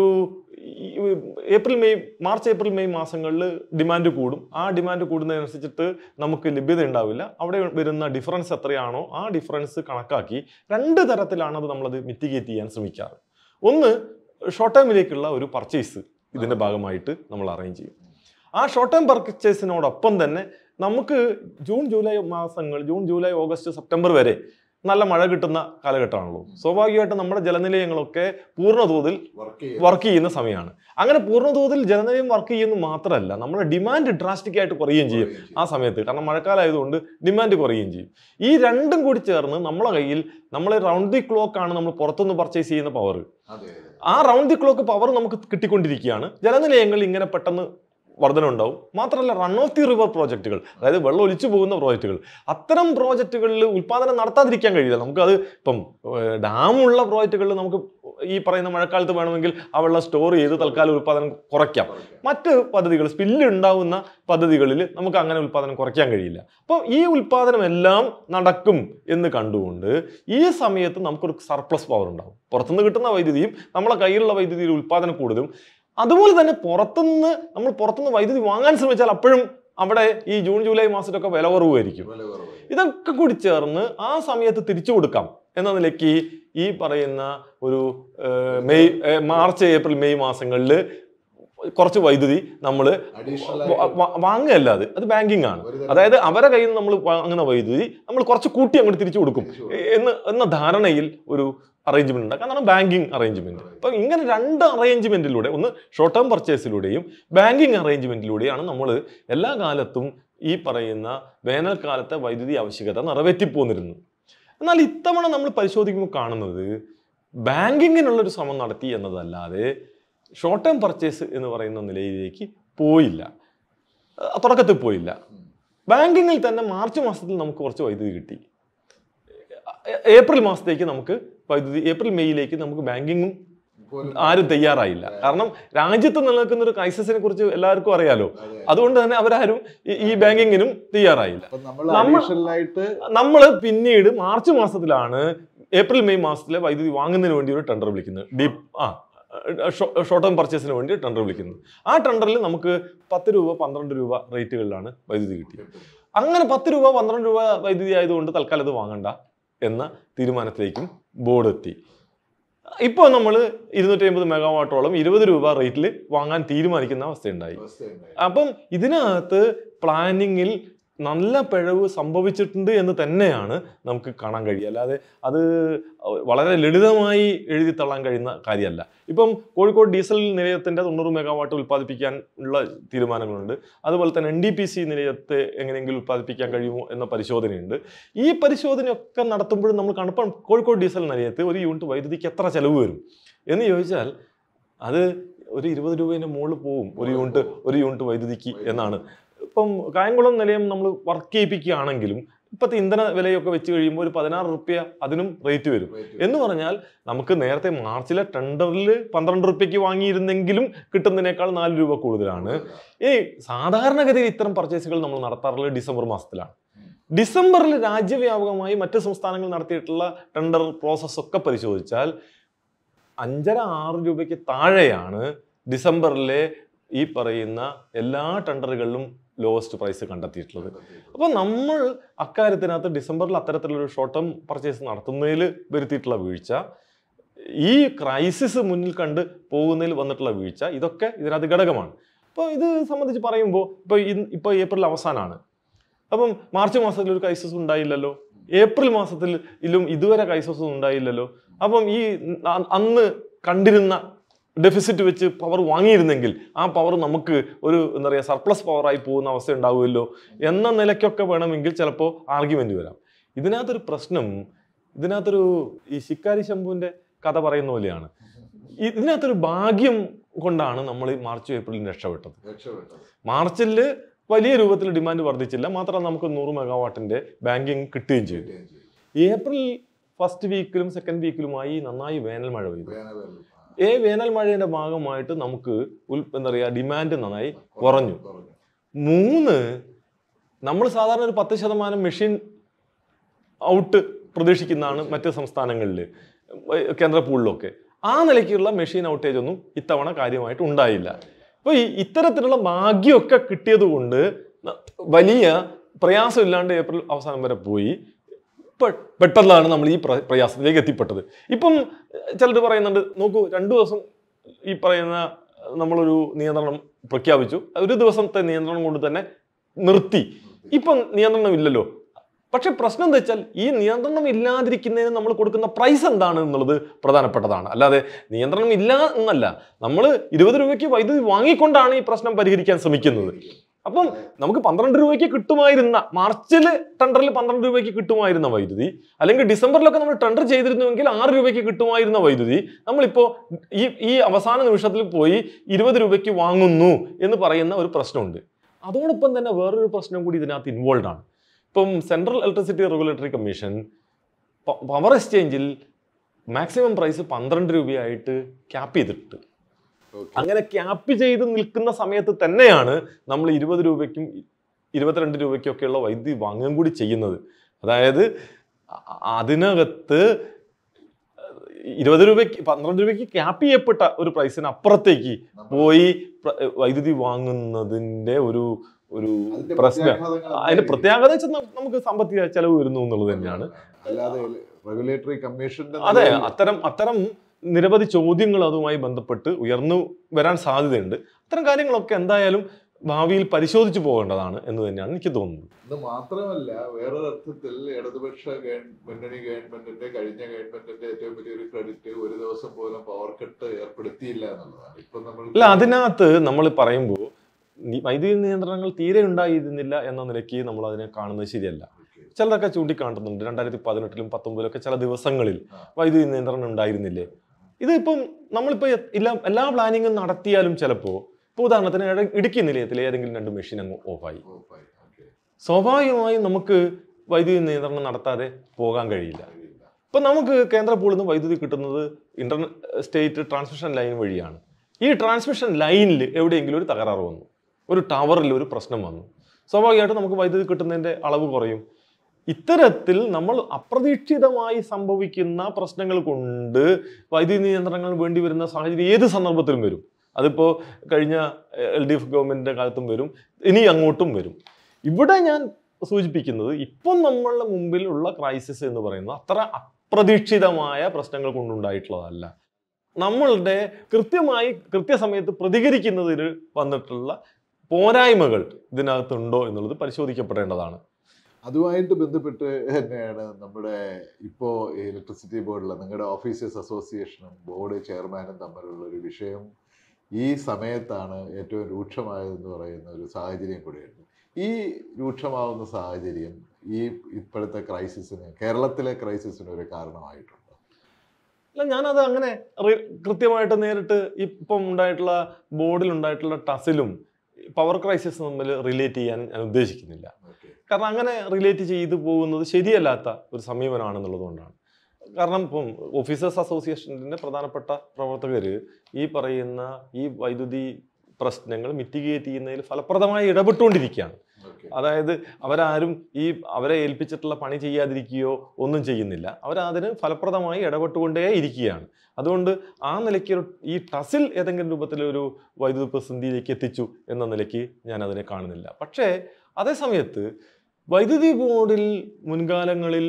ഈ April May March April May മാസങ്ങളിൽ ഡിമാൻഡ് കൂടും ആ ഡിമാൻഡ് കൂടുന്നതനുസരിച്ചിട്ട് നമുക്ക് ലഭ്യത ഉണ്ടാവില്ല അവിടെ വരുന്ന ഡിഫറൻസ് എത്രയാണോ ആ ഡിഫറൻസ് കണക്കാക്കി രണ്ട് തരത്തിലാണ് അത് നമ്മളത് മിറ്റിഗേറ്റ് ചെയ്യാൻ ശ്രമിക്കാറ് ഒന്ന് ഷോർട്ട് ടൈമിലേക്കുള്ള ഒരു പർച്ചേസ് ഇതിന്റെ ഭാഗമായിട്ട് നമ്മൾ അറേഞ്ച് ചെയ്യും ആ ഷോർട്ട് ടൈം പർച്ചേസിനോടൊപ്പം തന്നെ നമുക്ക് ജൂൺ ജൂലൈ മാസങ്ങൾ ജൂൺ ജൂലൈ ഓഗസ്റ്റ് സെപ്റ്റംബർ വരെ നല്ല മഴ കിട്ടുന്ന കാലഘട്ടമാണല്ലോ സ്വാഭാവികമായിട്ടും നമ്മുടെ ജലനിലയങ്ങളൊക്കെ പൂർണ്ണതോതിൽ വർക്ക് ചെയ്യും വർക്ക് ചെയ്യുന്ന സമയമാണ് അങ്ങനെ പൂർണ്ണതോതിൽ ജലനിലയം വർക്ക് ചെയ്യുന്നു മാത്രമല്ല നമ്മുടെ ഡിമാൻഡ് ഡ്രാസ്റ്റിക് ആയിട്ട് കുറയുകയും ചെയ്യും ആ സമയത്ത് കാരണം മഴക്കാലമായതുകൊണ്ട് ഡിമാൻഡ് കുറയുകയും ചെയ്യും ഈ രണ്ടും കൂടി ചേർന്ന് നമ്മളെ കയ്യിൽ നമ്മൾ റൗണ്ട് ദി ക്ലോക്ക് ആണ് നമ്മൾ പുറത്തുനിന്ന് പർച്ചേസ് ചെയ്യുന്ന പവർ അതെ ആ റൗണ്ട് ദി ക്ലോക്ക് പവർ നമുക്ക് കിട്ടിക്കൊണ്ടിരിക്കുകയാണ് ജലനിലയങ്ങളിൽ ഇങ്ങനെ പെട്ടെന്ന് വർധന ഉണ്ടാവും മാത്രമല്ല റൺ ഓഫ് ദി റിവർ പ്രോജക്റ്റുകൾ അതായത് വെള്ളം ഒലിച്ചു പോകുന്ന പ്രോജക്റ്റുകൾ അത്തരം പ്രോജക്റ്റുകളിൽ ഉൽപ്പാദനം നടത്താതിരിക്കാൻ കഴിയില്ല നമുക്കത് ഇപ്പം ഏഹ്, ഡാമുള്ള പ്രോജക്റ്റുകളിൽ നമുക്ക് ഈ പറയുന്ന മഴക്കാലത്ത് വേണമെങ്കിൽ ആ വെള്ളം സ്റ്റോർ ചെയ്ത് തൽക്കാലം ഉൽപ്പാദനം കുറയ്ക്കാം മറ്റ് പദ്ധതികൾ സ്പില്ല് ഉണ്ടാവുന്ന പദ്ധതികളിൽ നമുക്ക് അങ്ങനെ ഉൽപ്പാദനം കുറയ്ക്കാൻ കഴിയില്ല അപ്പോൾ ഈ ഉൽപ്പാദനം എല്ലാം നടക്കും എന്ന് കണ്ടുകൊണ്ട് ഈ സമയത്ത് നമുക്കൊരു സർപ്ലസ് പവർ ഉണ്ടാവും പുറത്തുനിന്ന് കിട്ടുന്ന വൈദ്യുതിയും നമ്മളെ കയ്യിലുള്ള വൈദ്യുതിയുടെ ഉൽപ്പാദനം കൂടുതലും അതുപോലെ തന്നെ പുറത്തുനിന്ന് നമ്മൾ പുറത്തുനിന്ന് വൈദ്യുതി വാങ്ങാൻ ശ്രമിച്ചാൽ അപ്പോഴും അവിടെ ഈ ജൂൺ ജൂലൈ മാസത്തിലൊക്കെ വില കുറവായിരിക്കും വില കുറവായി. ഇതൊക്കെ കൂടി ചേർന്ന് ആ സമയത്ത് തിരിച്ചു കൊടുക്കാം എന്ന നിലയ്ക്ക് ഈ പറയുന്ന ഒരു ഏഹ്, മെയ് ഏഹ്, മാർച്ച് ഏപ്രിൽ മെയ് മാസങ്ങളിൽ കുറച്ച് വൈദ്യുതി നമ്മൾ Additional ആയിട്ട് വാങ്ങുകയല്ല അത് അത് ബാങ്കിങ് ആണ് ഒരു തരം അതായത് അവരെ കയ്യിൽ നിന്ന് നമ്മൾ വാങ്ങുന്ന വൈദ്യുതി നമ്മൾ കുറച്ച് കൂട്ടി അങ്ങോട്ട് തിരിച്ചു കൊടുക്കും തിരിച്ചു കൊടുക്കും. എന്ന് എന്ന ധാരണയിൽ ഒരു അറേഞ്ച്മെന്റ് ഉണ്ട് കാരണം ബാങ്കിങ് അറേഞ്ച്മെന്റ് അപ്പൊ ഇങ്ങനെ രണ്ട് അറേഞ്ച്മെന്റിലൂടെ ഒന്ന് ഷോർട്ട് ടേം പർച്ചേസിലൂടെയും ബാങ്കിങ് അറേഞ്ച്മെന്റിലൂടെയാണ് നമ്മൾ എല്ലാ കാലത്തും ഈ പറയുന്ന വേനൽക്കാലത്തെ വൈദ്യുതി ആവശ്യകത നിറവേറ്റിപ്പോന്നിരുന്നത് എന്നാൽ ഇത്തവണ നമ്മൾ പരിശോധിക്കുമ്പോൾ കാണുന്നത് ബാങ്കിങ്ങിനുള്ളൊരു ശ്രമം നടത്തി എന്നതല്ലാതെ ഷോർട്ട് ടേം പർച്ചേസ് എന്ന് പറയുന്ന നിലയിലേക്ക് പോയില്ല അഹ് തുടക്കത്തിൽ പോയില്ല ബാങ്കിങ്ങിൽ തന്നെ മാർച്ച് മാസത്തിൽ നമുക്ക് കുറച്ച് വൈദ്യുതി കിട്ടി ഏ- ഏപ്രിൽ മാസത്തേക്ക് നമുക്ക് വൈദ്യുതി ഏപ്രിൽ മെയ്യിലേക്ക് നമുക്ക് ബാങ്കിങ്ങും ആരും തയ്യാറായില്ല കാരണം രാജ്യത്ത് നിലനിൽക്കുന്ന ഒരു ക്രൈസിസിനെ കുറിച്ച് എല്ലാവർക്കും അറിയാലോ അതുകൊണ്ട് തന്നെ അവരാരും ഈ- ഈ ബാങ്കിങ്ങിനും തയ്യാറായില്ല അപ്പൊ നമ്മൾ നമ്മൾ- അഡീഷണൽ ആയിട്ട് നമ്മൾ പിന്നീട് മാർച്ച് മാസത്തിലാണ് ഏപ്രിൽ മെയ് മാസത്തിലെ വൈദ്യുതി വാങ്ങുന്നതിന് വേണ്ടി ഒരു ടെൻഡർ വിളിക്കുന്നത് ഡീപ് ആ ഷോർട്ട് ടേം പർച്ചേസിന് വേണ്ടി ടെൻഡർ വിളിക്കുന്നത് ആ ടെൻഡറിൽ നമുക്ക് പത്ത് രൂപ പന്ത്രണ്ട് രൂപ റേറ്റുകളിലാണ് വൈദ്യുതി കിട്ടിയത് അങ്ങനെ പത്ത് രൂപ പന്ത്രണ്ട് രൂപ വൈദ്യുതി ആയതുകൊണ്ട് തൽക്കാലം ഇത് വാങ്ങണ്ട എന്ന തീരുമാനത്തിലേക്കും ബോർഡ് എത്തി ഇപ്പോൾ നമ്മൾ ഇരുന്നൂറ്റി അമ്പത് മെഗാവാട്ടോളം ഇരുപത് രൂപ റേറ്റിൽ വാങ്ങാൻ തീരുമാനിക്കുന്ന അവസ്ഥയുണ്ടായി അവസ്ഥയുണ്ടായി. അപ്പം ഇതിനകത്ത് പ്ലാനിങ്ങിൽ നല്ല പിഴവ് സംഭവിച്ചിട്ടുണ്ട് എന്ന് തന്നെയാണ് നമുക്ക് കാണാൻ കഴിയുക അല്ലാതെ അത് വളരെ ലളിതമായി എഴുതി തള്ളാൻ കഴിയുന്ന കാര്യമല്ല ഇപ്പം കോഴിക്കോട് ഡീസൽ നിലയത്തിൻ്റെ തൊണ്ണൂറ് മെഗാവാട്ട് ഉൽപ്പാദിപ്പിക്കാൻ ഉള്ള തീരുമാനങ്ങളുണ്ട് അതുപോലെ തന്നെ എൻ ഡി പി സി നിലയത്തെ എങ്ങനെയെങ്കിലും ഉൽപ്പാദിപ്പിക്കാൻ കഴിയുമോ എന്ന പരിശോധനയുണ്ട് ഈ പരിശോധനയൊക്കെ നടത്തുമ്പോഴും നമ്മൾ കാണും ഇപ്പം കോഴിക്കോട് ഡീസൽ നിലയത്ത് ഒരു യൂണിറ്റ് വൈദ്യുതിക്ക് എത്ര ചെലവ് വരും എന്ന് ചോദിച്ചാൽ അത് ഒരു ഇരുപത് രൂപേൻ്റെ മുകളിൽ പോവും ഒരു യൂണിറ്റ് ഒരു യൂണിറ്റ് വൈദ്യുതിക്ക് എന്നാണ് ഇപ്പം കായംകുളം നിലയം നമ്മൾ വർക്ക് ചെയ്യിപ്പിക്കുകയാണെങ്കിലും ഇപ്പോഴത്തെ ഇന്ധന വിലയൊക്കെ വെച്ച് കഴിയുമ്പോൾ ഒരു പതിനാറ് റുപ്യ അതിനും റേറ്റ് വരും എന്ന് പറഞ്ഞാൽ നമുക്ക് നേരത്തെ മാർച്ചിലെ ടെൻഡറിൽ പന്ത്രണ്ട് റുപ്യക്ക് വാങ്ങിയിരുന്നെങ്കിലും കിട്ടുന്നതിനേക്കാൾ നാല് രൂപ കൂടുതലാണ് ഈ സാധാരണഗതിയിൽ ഇത്തരം പർച്ചേസുകൾ നമ്മൾ നടത്താറുള്ളത് ഡിസംബർ മാസത്തിലാണ് ഡിസംബറിൽ രാജ്യവ്യാപകമായി മറ്റ് സംസ്ഥാനങ്ങൾ നടത്തിയിട്ടുള്ള ടെൻഡർ പ്രോസസ് ഒക്കെ പരിശോധിച്ചാൽ അഞ്ചര ആറ് രൂപയ്ക്ക് താഴെയാണ് ഡിസംബറിലെ ഈ പറയുന്ന എല്ലാ ടെൻഡറുകളിലും ലോവസ്റ്റ് പ്രൈസ് കണ്ടെത്തിയിട്ടുള്ളത് അപ്പോൾ നമ്മൾ അക്കാര്യത്തിനകത്ത് ഡിസംബറിൽ അത്തരത്തിലൊരു ഷോർട്ട് ടേം പർച്ചേസ് നടത്തുന്നതിൽ വരുത്തിയിട്ടുള്ള വീഴ്ച ഈ ക്രൈസിസ് മുന്നിൽ കണ്ട് പോകുന്നതിൽ വന്നിട്ടുള്ള വീഴ്ച ഇതൊക്കെ ഇതിനകത്ത് ഘടകമാണ് അപ്പോൾ ഇത് സംബന്ധിച്ച് പറയുമ്പോൾ ഇപ്പോൾ ഇപ്പോൾ ഏപ്രിൽ അവസാനമാണ് അപ്പം മാർച്ച് മാസത്തിൽ ഒരു ക്രൈസിസ് ഉണ്ടായില്ലല്ലോ ഏപ്രിൽ മാസത്തിൽ ഇല്ലും ഇതുവരെ ക്രൈസിസ് ഉണ്ടായില്ലല്ലോ അപ്പം ഈ അ- അന്ന് കണ്ടിരുന്ന ഡെഫിസിറ്റ് വെച്ച് പവർ വാങ്ങിയിരുന്നെങ്കിൽ ആ പവർ നമുക്ക് ഒരു എന്താ പറയുക സർപ്ലസ് പവറായി പോകുന്ന അവസ്ഥ ഉണ്ടാവുമല്ലോ എന്ന നിലയ്ക്കൊക്കെ വേണമെങ്കിൽ ചിലപ്പോൾ ആർഗ്യുമെന്റ് വരാം ഇതിനകത്തൊരു പ്രശ്നം ഇതിനകത്തൊരു ഈ ശിക്കാരി ശംഭുവിന്റെ കഥ പറയുന്ന പോലെയാണ് ഇതിനകത്തൊരു ഭാഗ്യം കൊണ്ടാണ് നമ്മൾ ഈ മാർച്ച് ഏപ്രിലിൽ രക്ഷപ്പെട്ടത് രക്ഷപ്പെട്ടത് മാർച്ചിൽ വലിയ രൂപത്തിൽ ഡിമാൻഡ് വർദ്ധിച്ചില്ല മാത്രമല്ല നമുക്ക് നൂറ് മെഗാവാട്ടിന്റെ ബാങ്കിങ് കിട്ടുകയും ചെയ്തു കിട്ടുകയും ചെയ്തു. ഏപ്രിൽ ഫസ്റ്റ് വീക്കിലും സെക്കൻഡ് വീക്കിലുമായി നന്നായി വേനൽ മഴ പെയ്തു വേനലിൽ. ഈ വേനൽ മഴയുടെ ഭാഗമായിട്ട് നമുക്ക് ഉൽ എന്താ പറയുക ഡിമാൻഡ് നന്നായി കുറഞ്ഞു കുറഞ്ഞു. മൂന്ന് നമ്മൾ സാധാരണ ഒരു പത്ത് ശതമാനം മെഷീൻ ഔട്ട് പ്രതീക്ഷിക്കുന്നതാണ് മറ്റ് സംസ്ഥാനങ്ങളിൽ കേന്ദ്ര പൂളിലൊക്കെ ആ നിലയ്ക്കുള്ള മെഷീൻ ഔട്ടേജ് ഒന്നും ഇത്തവണ കാര്യമായിട്ട് ഉണ്ടായില്ല അപ്പോൾ ഈ ഇത്തരത്തിലുള്ള ഭാഗ്യമൊക്കെ കിട്ടിയത് കൊണ്ട് ന- വലിയ പ്രയാസമില്ലാണ്ട് ഏപ്രിൽ അവസാനം വരെ പോയി പെ- പെട്ടെന്നാണ് നമ്മൾ ഈ പ്ര- പ്രയാസത്തിലേക്ക് എത്തിപ്പെട്ടത് ഇപ്പം ചിലർ പറയുന്നുണ്ട് നോക്കൂ രണ്ടു ദിവസം ഈ പറയുന്ന നമ്മളൊരു നിയന്ത്രണം പ്രഖ്യാപിച്ചു ഒരു ദിവസത്തെ നിയന്ത്രണം കൊണ്ട് തന്നെ നിർത്തി ഇപ്പം നിയന്ത്രണം ഇല്ലല്ലോ പക്ഷെ പ്രശ്നം എന്താ വെച്ചാൽ ഈ നിയന്ത്രണം ഇല്ലാതിരിക്കുന്നതിന് നമ്മൾ കൊടുക്കുന്ന പ്രൈസ് എന്താണ് എന്നുള്ളത് പ്രധാനപ്പെട്ടതാണ് അല്ലാതെ നിയന്ത്രണം ഇല്ല എന്നല്ല നമ്മൾ ഇരുപത് രൂപയ്ക്ക് വൈദ്യുതി വാങ്ങിക്കൊണ്ടാണ് ഈ പ്രശ്നം പരിഹരിക്കാൻ ശ്രമിക്കുന്നത് അപ്പം നമുക്ക് പന്ത്രണ്ട് രൂപയ്ക്ക് കിട്ടുമായിരുന്ന മാർച്ചിൽ ടെൻഡറിൽ പന്ത്രണ്ട് രൂപയ്ക്ക് കിട്ടുമായിരുന്ന വൈദ്യുതി അല്ലെങ്കിൽ ഡിസംബറിലൊക്കെ നമ്മൾ ടെൻഡർ ചെയ്തിരുന്നുവെങ്കിൽ ആറ് രൂപയ്ക്ക് കിട്ടുമായിരുന്ന വൈദ്യുതി നമ്മളിപ്പോൾ ഈ ഈ അവസാന നിമിഷത്തിൽ പോയി ഇരുപത് രൂപയ്ക്ക് വാങ്ങുന്നു എന്ന് പറയുന്ന ഒരു പ്രശ്നമുണ്ട് അതോടൊപ്പം തന്നെ വേറൊരു പ്രശ്നം കൂടി ഇതിനകത്ത് ഇൻവോൾവ് ആണ് ഇപ്പം central electricity regulatory commission power എക്സ്ചേഞ്ചിൽ മാക്സിമം പ്രൈസ് പന്ത്രണ്ട് രൂപയായിട്ട് ക്യാപ്പ് ചെയ്തിട്ടുണ്ട് Okay. അങ്ങനെ ക്യാപ്പ് ചെയ്ത് നിൽക്കുന്ന സമയത്ത് തന്നെയാണ് നമ്മൾ ഇരുപത് രൂപയ്ക്കും ഇരുപത്തിരണ്ട് രൂപയ്ക്കൊക്കെയുള്ള വൈദ്യുതി വാങ്ങുകയും കൂടി ചെയ്യുന്നത് അതായത് അ- അതിനകത്ത് ഇരുപത് രൂപയ്ക്ക് പന്ത്രണ്ട് രൂപയ്ക്ക് ക്യാപ്പ് ചെയ്യപ്പെട്ട ഒരു പ്രൈസിന് അപ്പുറത്തേക്ക് പോയി പ്ര- വൈദ്യുതി വാങ്ങുന്നതിന്റെ ഒരു ഒരു അതിന്റെ പ്രശ്നം പ്രത്യാഘാതങ്ങൾ അതിന്റെ പ്രത്യേകത വെച്ചാൽ നമുക്ക് സാമ്പത്തിക ചെലവ് വരുന്നു എന്നുള്ളത് തന്നെയാണ് അല്ലാതെ റെഗുലേറ്ററി കമ്മീഷന്റെ അതെ നിലവിൽ അത്തരം അത്തരം നിരവധി ചോദ്യങ്ങൾ അതുമായി ബന്ധപ്പെട്ട് ഉയർന്നു വരാൻ സാധ്യതയുണ്ട് അത്തരം കാര്യങ്ങളൊക്കെ എന്തായാലും ഭാവിയിൽ പരിശോധിച്ചു പോകേണ്ടതാണ് എന്ന് തന്നെയാണ് എനിക്ക് തോന്നുന്നത് ഇത് മാത്രമല്ല വേറൊരർത്ഥത്തിൽ ഇടതുപക്ഷ ഗവൺ- മുന്നണി ഗവൺമെന്റിന്റെ കഴിഞ്ഞ ഗവൺമെന്റിന്റെ ഏറ്റവും വലിയൊരു ക്രെഡിറ്റ് ഒരു ദിവസം പോലും പവർ കട്ട് ഏർപ്പെടുത്തിയില്ല എന്നുള്ളതാണ് ഇപ്പൊ നമ്മൾ അല്ല അതിനകത്ത് നമ്മൾ പറയുമ്പോൾ വൈദ്യുതി നിയന്ത്രണങ്ങൾ തീരെ ഉണ്ടായിരുന്നില്ല എന്ന നിലയ്ക്ക് നമ്മൾ അതിനെ കാണുന്നത് ശരിയല്ല ചിലരൊക്കെ ചൂണ്ടിക്കാട്ടുന്നുണ്ട് രണ്ടായിരത്തി പതിനെട്ടിലും പത്തൊമ്പതിലൊക്കെ ചില ദിവസങ്ങളിൽ വൈദ്യുതി നിയന്ത്രണം ഉണ്ടായിരുന്നില്ലേ ഇത് ഇപ്പം നമ്മളിപ്പോൾ എല്ലാ എല്ലാ പ്ലാനിങ്ങും നടത്തിയാലും ചിലപ്പോൾ ഇപ്പോൾ ഉദാഹരണത്തിന് ഇട- ഇടുക്കി നിലയത്തിൽ ഏതെങ്കിലും രണ്ട് മെഷീൻ അങ്ങ് ഓഫായി സ്വാഭാവികമായും നമുക്ക് വൈദ്യുതി നിയന്ത്രണം നടത്താതെ പോകാൻ കഴിയില്ല ഇപ്പം നമുക്ക് കേന്ദ്ര പൂളിൽ നിന്ന് വൈദ്യുതി കിട്ടുന്നത് ഇന്റർ സ്റ്റേറ്റ് ട്രാൻസ്മിഷൻ ലൈൻ വഴിയാണ് ഈ ട്രാൻസ്മിഷൻ ലൈനിൽ എവിടെയെങ്കിലും ഒരു തകരാറ് വന്നു ഒരു ടവറിൽ ഒരു പ്രശ്നം വന്നു സ്വാഭാവികമായിട്ടും നമുക്ക് വൈദ്യുതി കിട്ടുന്നതിൻ്റെ അളവ് കുറയും ഇത്തരത്തിൽ നമ്മൾ അപ്രതീക്ഷിതമായി സംഭവിക്കുന്ന പ്രശ്നങ്ങൾ കൊണ്ട് വൈദ്യുതി നിയന്ത്രണങ്ങൾ വേണ്ടി വരുന്ന സാഹചര്യം ഏത് സന്ദർഭത്തിലും വരും അതിപ്പോൾ കഴിഞ്ഞ എൽ ഡി എഫ് ഗവൺമെൻറ്റിൻ്റെ കാലത്തും വരും ഇനി അങ്ങോട്ടും വരും ഇവിടെ ഞാൻ സൂചിപ്പിക്കുന്നത് ഇപ്പം നമ്മളുടെ മുമ്പിൽ ഉള്ള ക്രൈസിസ് എന്ന് പറയുന്നത് അത്ര അപ്രതീക്ഷിതമായ പ്രശ്നങ്ങൾ കൊണ്ടുണ്ടായിട്ടുള്ളതല്ല നമ്മളുടെ കൃത്യമായി കൃത്യസമയത്ത് പ്രതികരിക്കുന്നതിന് വന്നിട്ടുള്ള പോരായ്മകൾ ഇതിനകത്തുണ്ടോ എന്നുള്ളത് പരിശോധിക്കപ്പെടേണ്ടതാണ് അതുമായിട്ട് ബന്ധപ്പെട്ട് തന്നെയാണ് നമ്മുടെ ഇപ്പോൾ ഇലക്ട്രിസിറ്റി ബോർഡിലെ നിങ്ങളുടെ ഓഫീസേഴ്സ് അസോസിയേഷനും ബോർഡ് ചെയർമാനും തമ്മിലുള്ള ഒരു വിഷയം ഈ സമയത്താണ് ഏറ്റവും രൂക്ഷമായതെന്ന് പറയുന്ന ഒരു സാഹചര്യം കൂടിയുണ്ട് ഈ രൂക്ഷമാവുന്ന സാഹചര്യം ഈ ഇപ്പോഴത്തെ ക്രൈസിസിന് കേരളത്തിലെ ക്രൈസിസിന് ഒരു കാരണമായിട്ടുണ്ട് അല്ല ഞാനത് അങ്ങനെ റി- കൃത്യമായിട്ട് നേരിട്ട് ഇപ്പം ഉണ്ടായിട്ടുള്ള ബോർഡിൽ ഉണ്ടായിട്ടുള്ള ടസിലും പവർ ക്രൈസിസ് തമ്മിൽ റിലേറ്റ് ചെയ്യാൻ ഞാൻ ഉദ്ദേശിക്കുന്നില്ല കാരണം അങ്ങനെ റിലേറ്റ് ചെയ്തു പോകുന്നത് ശരിയല്ലാത്ത ഒരു സമീപനമാണെന്നുള്ളത് കൊണ്ടാണ് കാരണം ഇപ്പം ഓഫീസേഴ്സ് അസോസിയേഷൻ്റെ പ്രധാനപ്പെട്ട പ്രവർത്തകർ ഈ പറയുന്ന ഈ വൈദ്യുതി പ്രശ്നങ്ങൾ മിറ്റിഗേറ്റ് ചെയ്യുന്നതിൽ ഫലപ്രദമായി ഇടപെട്ടുകൊണ്ടിരിക്കുകയാണ് അതായത് അവരാരും ഈ അവരെ ഏൽപ്പിച്ചിട്ടുള്ള പണി ചെയ്യാതിരിക്കുകയോ ഒന്നും ചെയ്യുന്നില്ല അവരതിന് ഫലപ്രദമായി ഇടപെട്ടുകൊണ്ടേ ഇരിക്കുകയാണ് അതുകൊണ്ട് ആ നിലയ്ക്ക് ഒരു ഈ ടസിൽ ഏതെങ്കിലും രൂപത്തിലൊരു വൈദ്യുതി പ്രതിസന്ധിയിലേക്ക് എത്തിച്ചു എന്ന നിലയ്ക്ക് ഞാൻ അതിനെ കാണുന്നില്ല പക്ഷേ അതേ സമയത്ത് വൈദ്യുതി ബോർഡിൽ മുൻകാലങ്ങളിൽ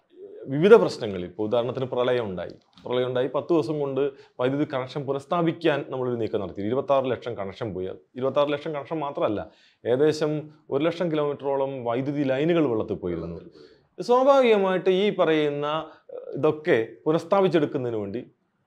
വിവിധ പ്രശ്നങ്ങളിൽ ഇപ്പോൾ ഉദാഹരണത്തിന് പ്രളയം ഉണ്ടായി പ്രളയം ഉണ്ടായി പത്ത് ദിവസം കൊണ്ട് വൈദ്യുതി കണക്ഷൻ പുനഃസ്ഥാപിക്കാൻ നമ്മളൊരു നീക്കം നടത്തി ഇരുപത്താറ് ലക്ഷം കണക്ഷൻ പോയി ഇരുപത്താറ് ലക്ഷം കണക്ഷൻ മാത്രമല്ല ഏകദേശം ഒരു ലക്ഷം കിലോമീറ്ററോളം വൈദ്യുതി ലൈനുകൾ വെള്ളത്തിൽ പോയിരുന്നു സ്വാഭാവികമായിട്ട് ഈ പറയുന്ന ഏഹ്, ഇതൊക്കെ പുനഃസ്ഥാപിച്ചെടുക്കുന്നതിന് വേണ്ടി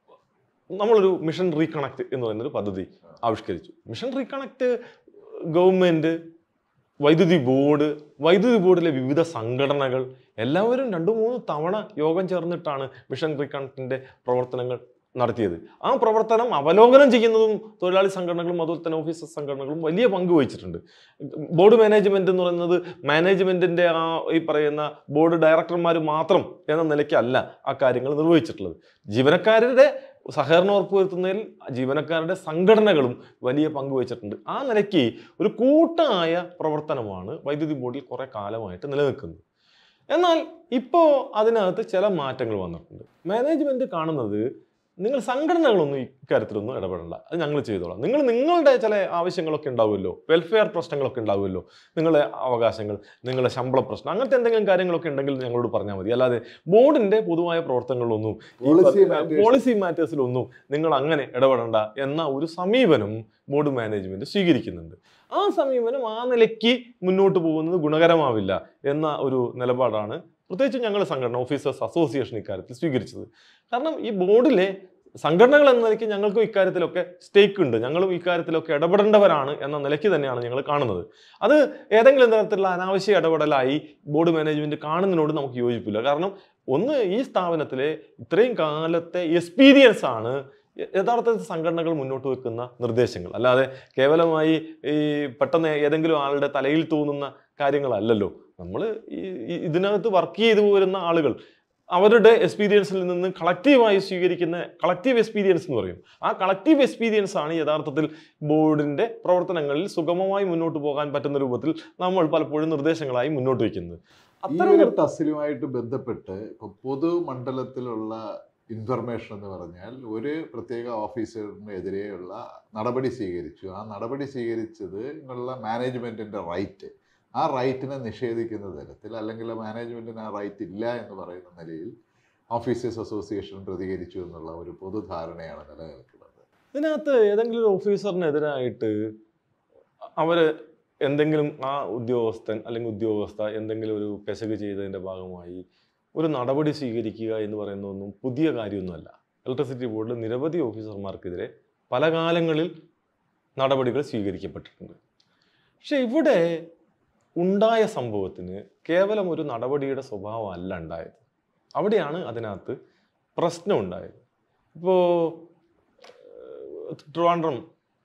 നമ്മളൊരു മിഷൻ റീകണക്ട് എന്ന് പറയുന്നൊരു പദ്ധതി ആവിഷ്കരിച്ചു മിഷൻ റീകണക്ട് ഗവൺമെൻറ് വൈദ്യുതി ബോർഡ് വൈദ്യുതി ബോർഡിലെ വിവിധ സംഘടനകൾ എല്ലാവരും രണ്ടു മൂന്ന് തവണ യോഗം ചേർന്നിട്ടാണ് മിഷൻ റീകണക്റ്റിൻ്റെ പ്രവർത്തനങ്ങൾ നടത്തിയത് ആ പ്രവർത്തനം അവലോകനം ചെയ്യുന്നതും തൊഴിലാളി സംഘടനകളും അതുപോലെ തന്നെ ഓഫീസർ സംഘടനകളും വലിയ പങ്ക് വഹിച്ചിട്ടുണ്ട് ബോർഡ് മാനേജ്മെന്റ് എന്ന് പറയുന്നത് മാനേജ്മെന്റിന്റെ ആ ഈ പറയുന്ന ബോർഡ് ഡയറക്ടർമാർ മാത്രം എന്ന നിലയ്ക്കല്ല ആ കാര്യങ്ങൾ നിർവഹിച്ചിട്ടുള്ളത് ജീവനക്കാരുടെ സഹകരണം ഉറപ്പുവരുത്തുന്നതിൽ ജീവനക്കാരുടെ സംഘടനകളും വലിയ പങ്ക് വഹിച്ചിട്ടുണ്ട് ആ നിലയ്ക്ക് ഒരു കൂട്ടായ പ്രവർത്തനമാണ് വൈദ്യുതി ബോർഡിൽ കുറെ കാലമായിട്ട് നിലനിൽക്കുന്നത് എന്നാൽ ഇപ്പോൾ അതിനകത്ത് ചില മാറ്റങ്ങൾ വന്നിട്ടുണ്ട് മാനേജ്മെന്റ് കാണുന്നത് നിങ്ങൾ സംഘടനകളൊന്നും ഇക്കാര്യത്തിലൊന്നും ഇടപെടണ്ട അത് ഞങ്ങൾ ചെയ്തോളാം നിങ്ങൾ നിങ്ങളുടെ ചില ആവശ്യങ്ങളൊക്കെ ഉണ്ടാവുമല്ലോ വെൽഫെയർ പ്രശ്നങ്ങളൊക്കെ ഉണ്ടാവുമല്ലോ നിങ്ങളുടെ അവകാശങ്ങൾ നിങ്ങളുടെ ശമ്പള പ്രശ്നം അങ്ങനത്തെ എന്തെങ്കിലും കാര്യങ്ങളൊക്കെ ഉണ്ടെങ്കിൽ ഞങ്ങളോട് പറഞ്ഞാൽ മതി അല്ലാതെ ബോർഡിന്റെ പൊതുവായ പ്രവർത്തനങ്ങളിലൊന്നും Policy matters. പോളിസി മാറ്റേഴ്സിലൊന്നും നിങ്ങൾ അങ്ങനെ ഇടപെടണ്ട എന്ന ഒരു സമീപനം ബോർഡ് മാനേജ്മെന്റ് സ്വീകരിക്കുന്നുണ്ട് ആ സമീപനം ആ നിലയ്ക്ക് മുന്നോട്ട് പോകുന്നത് ഗുണകരമാവില്ല എന്ന ഒരു നിലപാടാണ് പ്രത്യേകിച്ച് ഞങ്ങൾ സംഘടന ഓഫീസേഴ്സ് അസോസിയേഷൻ ഇക്കാര്യത്തിൽ സ്വീകരിച്ചത് കാരണം ഈ ബോർഡിലെ സംഘടനകൾ എന്ന നിലയ്ക്ക് ഞങ്ങൾക്കും ഇക്കാര്യത്തിലൊക്കെ സ്റ്റേക്ക് ഉണ്ട് ഞങ്ങളും ഇക്കാര്യത്തിലൊക്കെ ഇടപെടേണ്ടവരാണ് എന്ന നിലയ്ക്ക് തന്നെയാണ് ഞങ്ങൾ കാണുന്നത് അത് ഏതെങ്കിലും തരത്തിലുള്ള അനാവശ്യ ഇടപെടലായി ബോർഡ് മാനേജ്മെന്റ് കാണുന്നതിനോട് നമുക്ക് യോജിപ്പില്ല കാരണം ഒന്ന് ഈ സ്ഥാപനത്തിലെ ഇത്രയും കാലത്തെ എക്സ്പീരിയൻസ് ആണ് യ- യഥാർത്ഥത്തിൽ സംഘടനകൾ മുന്നോട്ട് വെക്കുന്ന നിർദ്ദേശങ്ങൾ അല്ലാതെ കേവലമായി ഈ പെട്ടെന്ന് ഏതെങ്കിലും ആളുടെ തലയിൽ തോന്നുന്ന കാര്യങ്ങളല്ലല്ലോ നമ്മൾ ഈ ഈ- ഇതിനകത്ത് വർക്ക് ചെയ്തു വരുന്ന ആളുകൾ അവരുടെ എക്സ്പീരിയൻസിൽ നിന്ന് കളക്റ്റീവായി സ്വീകരിക്കുന്ന കളക്റ്റീവ് എക്സ്പീരിയൻസ് എന്ന് പറയും ആ കളക്റ്റീവ് എക്സ്പീരിയൻസ് ആണ് യഥാർത്ഥത്തിൽ ബോർഡിന്റെ പ്രവർത്തനങ്ങളിൽ സുഗമമായി മുന്നോട്ട് പോകാൻ പറ്റുന്ന രൂപത്തിൽ നമ്മൾ പലപ്പോഴും നിർദ്ദേശങ്ങളായി മുന്നോട്ട് വയ്ക്കുന്നത് ഈ അത്തരം ഒരു ടസിലുമായിട്ട് ബന്ധപ്പെട്ട് ഇപ്പൊ പൊതുമണ്ഡലത്തിലുള്ള ഇൻഫർമേഷൻ എന്ന് പറഞ്ഞാൽ ഒരു പ്രത്യേക ഓഫീസറിനെതിരെയുള്ള നടപടി സ്വീകരിച്ചു ആ നടപടി സ്വീകരിച്ചത് ഉള്ള മാനേജ്മെന്റിന്റെ റൈറ്റ് ആ റൈറ്റിനെ നിഷേധിക്കുന്ന തരത്തിൽ അല്ലെങ്കിൽ മാനേജ്മെന്റിന് ആ റൈറ്റ് ഇല്ല എന്ന് പറയുന്ന നിലയിൽ ഓഫീസേഴ്സ് അസോസിയേഷൻ പ്രതികരിച്ചു എന്നുള്ള ഒരു പൊതുധാരണയാണ് നിലനിൽക്കുന്നത് ഇതിനകത്ത് ഏതെങ്കിലും ഒരു ഓഫീസറിനെതിരായിട്ട് അവര് എന്തെങ്കിലും ആ ഉദ്യോഗസ്ഥൻ അല്ലെങ്കിൽ ഉദ്യോഗസ്ഥ എന്തെങ്കിലും ഒരു പെശക് ചെയ്തതിൻ്റെ ഭാഗമായി ഒരു നടപടി സ്വീകരിക്കുക എന്ന് പറയുന്നതൊന്നും പുതിയ കാര്യമൊന്നുമല്ല ഇലക്ട്രിസിറ്റി ബോർഡിൽ നിരവധി ഓഫീസർമാർക്കെതിരെ പല കാലങ്ങളിൽ നടപടികൾ സ്വീകരിക്കപ്പെട്ടിട്ടുണ്ട് പക്ഷെ ഇവിടെ ഉണ്ടായ സംഭവത്തിന് കേവലം ഒരു നടപടിയുടെ സ്വഭാവം അല്ല ഉണ്ടായത് അവിടെയാണ് അതിനകത്ത് പ്രശ്നം ഉണ്ടായത് ഇപ്പോൾ ട്രിവാൻഡ്രം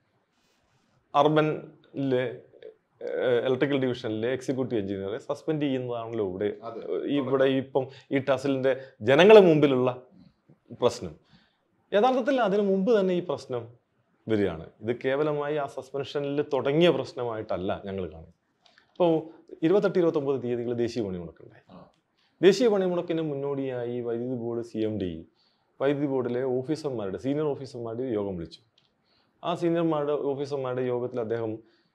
അർബനിലെ ഇലക്ട്രിക്കൽ ഡിവിഷനിലെ എക്സിക്യൂട്ടീവ് എഞ്ചിനീയറെ സസ്പെൻഡ് ചെയ്യുന്നതാണല്ലോ ഇവിടെ അതെ. ഇവിടെ ഇപ്പം ഈ ടസിലിന്റെ ജനങ്ങളെ മുമ്പിലുള്ള പ്രശ്നം യഥാർത്ഥത്തിൽ അതിനു മുമ്പ് തന്നെ ഈ പ്രശ്നം വരികയാണ് ഇത് കേവലമായി ആ സസ്പെൻഷനിൽ തുടങ്ങിയ പ്രശ്നമായിട്ടല്ല ഞങ്ങൾ കാണുന്നത് ഇപ്പോൾ ഇരുപത്തെട്ട് ഇരുപത്തൊമ്പത് തീയതികൾ ദേശീയ പണിമുടക്കുണ്ടായി ആ. ദേശീയ പണിമുടക്കിന് മുന്നോടിയായി വൈദ്യുതി ബോർഡ് സി എം ഡി വൈദ്യുതി ബോർഡിലെ ഓഫീസർമാരുടെ സീനിയർ ഓഫീസർമാരുടെ ഒരു യോഗം വിളിച്ചു ആ സീനിയർമാരുടെ ഓഫീസർമാരുടെ യോഗത്തിൽ അദ്ദേഹം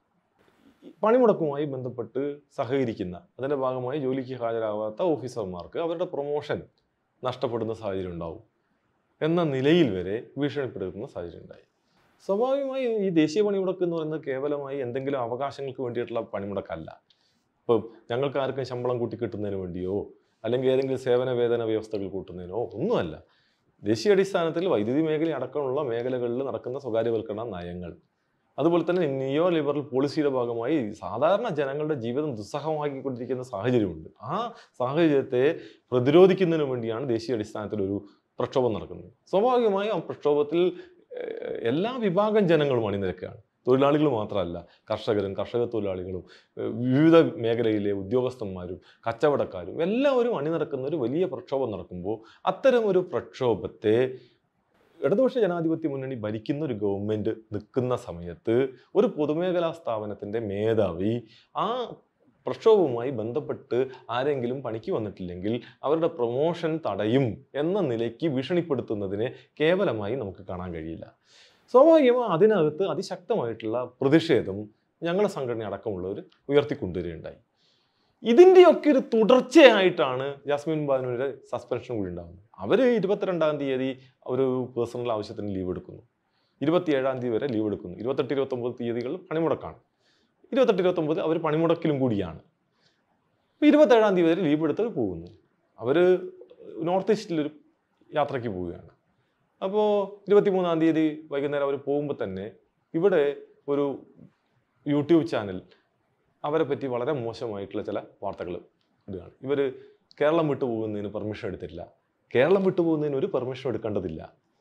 ഈ പണിമുടക്കുമായി ബന്ധപ്പെട്ട് സഹകരിക്കുന്ന അതിൻ്റെ ഭാഗമായി ജോലിക്ക് ഹാജരാവാത്ത ഓഫീസർമാർക്ക് അവരുടെ പ്രൊമോഷൻ നഷ്ടപ്പെടുന്ന സാഹചര്യം ഉണ്ടാവും എന്ന നിലയിൽ വരെ ഭീഷണിപ്പെടുത്തുന്ന സാഹചര്യം ഉണ്ടായി സ്വാഭാവികമായി ഈ ദേശീയ പണിമുടക്ക് എന്ന് പറയുന്നത് കേവലമായി എന്തെങ്കിലും അവകാശങ്ങൾക്ക് വേണ്ടിയിട്ടുള്ള പണിമുടക്കല്ല ഇപ്പം ഞങ്ങൾക്ക് ആർക്കും ശമ്പളം കൂട്ടി കിട്ടുന്നതിന് വേണ്ടിയോ അല്ലെങ്കിൽ ഏതെങ്കിലും സേവന വേതന വ്യവസ്ഥകൾ കൂട്ടുന്നതിനോ ഒന്നുമല്ല ദേശീയ അടിസ്ഥാനത്തിൽ വൈദ്യുതി മേഖല അടക്കമുള്ള മേഖലകളിൽ നടക്കുന്ന സ്വകാര്യവൽക്കരണ നയങ്ങൾ അതുപോലെ തന്നെ നിയോ ലിബറൽ പോളിസിയുടെ ഭാഗമായി സാധാരണ ജനങ്ങളുടെ ജീവിതം ദുസ്സഹമാക്കിക്കൊണ്ടിരിക്കുന്ന സാഹചര്യമുണ്ട് ആ സാഹചര്യത്തെ പ്രതിരോധിക്കുന്നതിന് വേണ്ടിയാണ് ദേശീയ അടിസ്ഥാനത്തിൽ ഒരു പ്രക്ഷോഭം നടക്കുന്നത് സ്വാഭാവികമായും ആ പ്രക്ഷോഭത്തിൽ ഏഹ്, എല്ലാ വിഭാഗം ജനങ്ങളും അണിനിരക്കുകയാണ് തൊഴിലാളികൾ മാത്രമല്ല കർഷകരും കർഷക തൊഴിലാളികളും ഏഹ്, വിവിധ മേഖലയിലെ ഉദ്യോഗസ്ഥന്മാരും കച്ചവടക്കാരും എല്ലാവരും അണിനിരക്കുന്ന ഒരു വലിയ പ്രക്ഷോഭം നടക്കുമ്പോൾ അത്തരം ഒരു പ്രക്ഷോഭത്തെ ഇടതുപക്ഷ ജനാധിപത്യ മുന്നണി ഭരിക്കുന്ന ഒരു ഗവൺമെന്റ് നിൽക്കുന്ന സമയത്ത് ഒരു പൊതുമേഖലാ സ്ഥാപനത്തിന്റെ മേധാവി ആ പ്രക്ഷോഭവുമായി ബന്ധപ്പെട്ട് ആരെങ്കിലും പണിക്ക് വന്നിട്ടില്ലെങ്കിൽ അവരുടെ പ്രൊമോഷൻ തടയും എന്ന നിലയ്ക്ക് ഭീഷണിപ്പെടുത്തുന്നതിനെ കേവലമായി നമുക്ക് കാണാൻ കഴിയില്ല സ്വാഭാവികമായി അതിനകത്ത് അതിശക്തമായിട്ടുള്ള പ്രതിഷേധം ഞങ്ങളുടെ സംഘടന അടക്കമുള്ളവർ ഉയർത്തിക്കൊണ്ടുവരികയുണ്ടായി ഇതിൻ്റെയൊക്കെ ഒരു തുടർച്ചയായിട്ടാണ് ജാസ്മിൻ ബാനുവിൻ്റെ സസ്പെൻഷൻ കൂടി ഉണ്ടാകുന്നത് അവർ ഇരുപത്തിരണ്ടാം തീയതി ഒരു പേഴ്സണൽ ആവശ്യത്തിന് ലീവ് എടുക്കുന്നു ഇരുപത്തിയേഴാം തീയതി വരെ ലീവ് എടുക്കുന്നു ഇരുപത്തെട്ട് ഇരുപത്തൊമ്പത് തീയതികൾ പണിമുടക്കാണ് ഇരുപത്തെട്ട് ഇരുപത്തൊമ്പത് അവർ പണിമുടക്കിലും കൂടിയാണ് അപ്പോൾ ഇരുപത്തേഴാം തീയതി വരെ ലീവ് എടുത്ത് പോകുന്നു അവർ നോർത്ത് ഈസ്റ്റിലൊരു യാത്രയ്ക്ക് പോവുകയാണ് അപ്പോൾ ഇരുപത്തിമൂന്നാം തീയതി വൈകുന്നേരം അവർ പോകുമ്പോൾ തന്നെ ഇവിടെ ഒരു യൂട്യൂബ് ചാനൽ അവരെ പറ്റി വളരെ മോശമായിട്ടുള്ള ചില വാർത്തകൾ ഇടുകയാണ് ഇവർ കേരളം വിട്ടു പോകുന്നതിന് പെർമിഷൻ എടുത്തിട്ടില്ല കേരളം വിട്ടു പോകുന്നതിന് ഒരു പെർമിഷൻ എടുക്കേണ്ടതില്ല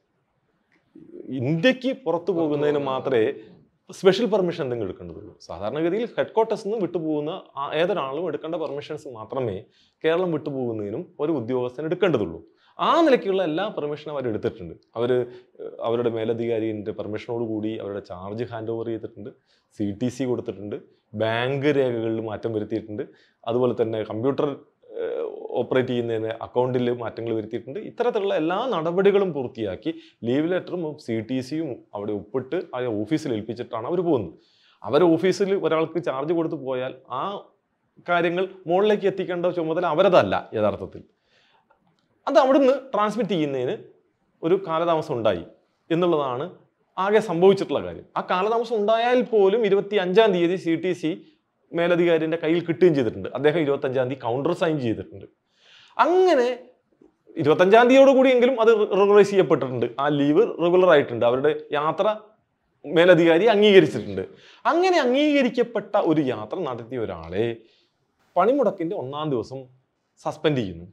ഇന്ത്യക്ക് പുറത്തു പോകുന്നതിന് മാത്രമേ സ്പെഷ്യൽ പെർമിഷൻ എന്തെങ്കിലും എടുക്കേണ്ടതുള്ളൂ സാധാരണഗതിയിൽ ഹെഡ് ക്വാർട്ടേഴ്സിൽ നിന്ന് വിട്ടുപോകുന്ന ആ- ഏതൊരാളും എടുക്കേണ്ട പെർമിഷൻസ് മാത്രമേ കേരളം വിട്ടുപോകുന്നതിനും ഒരു ഉദ്യോഗസ്ഥന് എടുക്കേണ്ടതുള്ളൂ ആ നിലയ്ക്കുള്ള എല്ലാ പെർമിഷനും അവർ എടുത്തിട്ടുണ്ട് അവർ അവരുടെ മേലധികാരിൻ്റെ പെർമിഷനോട് കൂടി അവരുടെ ചാർജ് ഹാൻഡ് ഓവർ ചെയ്തിട്ടുണ്ട് സി ടി സി കൊടുത്തിട്ടുണ്ട് ബാങ്ക് രേഖകളിൽ മാറ്റം വരുത്തിയിട്ടുണ്ട് അതുപോലെ തന്നെ കമ്പ്യൂട്ടർ ഓപ്പറേറ്റ് ചെയ്യുന്നതിന് അക്കൗണ്ടിൽ മാറ്റങ്ങൾ വരുത്തിയിട്ടുണ്ട് ഇത്തരത്തിലുള്ള എല്ലാ നടപടികളും പൂർത്തിയാക്കി ലീവ് ലെറ്ററും സി ടി സിയും അവിടെ ഒപ്പിട്ട് ആ ഓഫീസിൽ ഏൽപ്പിച്ചിട്ടാണ് അവർ പോകുന്നത് അവർ ഓഫീസിൽ ഒരാൾക്ക് ചാർജ് കൊടുത്ത് പോയാൽ ആ കാര്യങ്ങൾ മുകളിലേക്ക് എത്തിക്കേണ്ട ചുമതല അവരതല്ല യഥാർത്ഥത്തിൽ അത് അവിടുന്ന് ട്രാൻസ്മിറ്റ് ചെയ്യുന്നതിന് ഒരു കാലതാമസം ഉണ്ടായി എന്നുള്ളതാണ് ആകെ സംഭവിച്ചിട്ടുള്ള കാര്യം ആ കാലതാമസം ഉണ്ടായാൽ പോലും ഇരുപത്തി അഞ്ചാം തീയതി സി ടി സി മേലധികാരിന്റെ കയ്യിൽ കിട്ടുകയും ചെയ്തിട്ടുണ്ട് അദ്ദേഹം ഇരുപത്തി അഞ്ചാം തീയതി കൗണ്ടർ സൈൻ ചെയ്തിട്ടുണ്ട് അങ്ങനെ ഇരുപത്തഞ്ചാം തീയതിയോട് കൂടിയെങ്കിലും അത് റെഗുലറൈസ് ചെയ്യപ്പെട്ടിട്ടുണ്ട് ആ ലീവ് റെഗുലർ ആയിട്ടുണ്ട് അവരുടെ യാത്ര മേലധികാരി അംഗീകരിച്ചിട്ടുണ്ട് അങ്ങനെ അംഗീകരിക്കപ്പെട്ട ഒരു യാത്ര നടത്തിയ ഒരാളെ പണിമുടക്കിന്റെ ഒന്നാം ദിവസം സസ്പെൻഡ് ചെയ്യുന്നു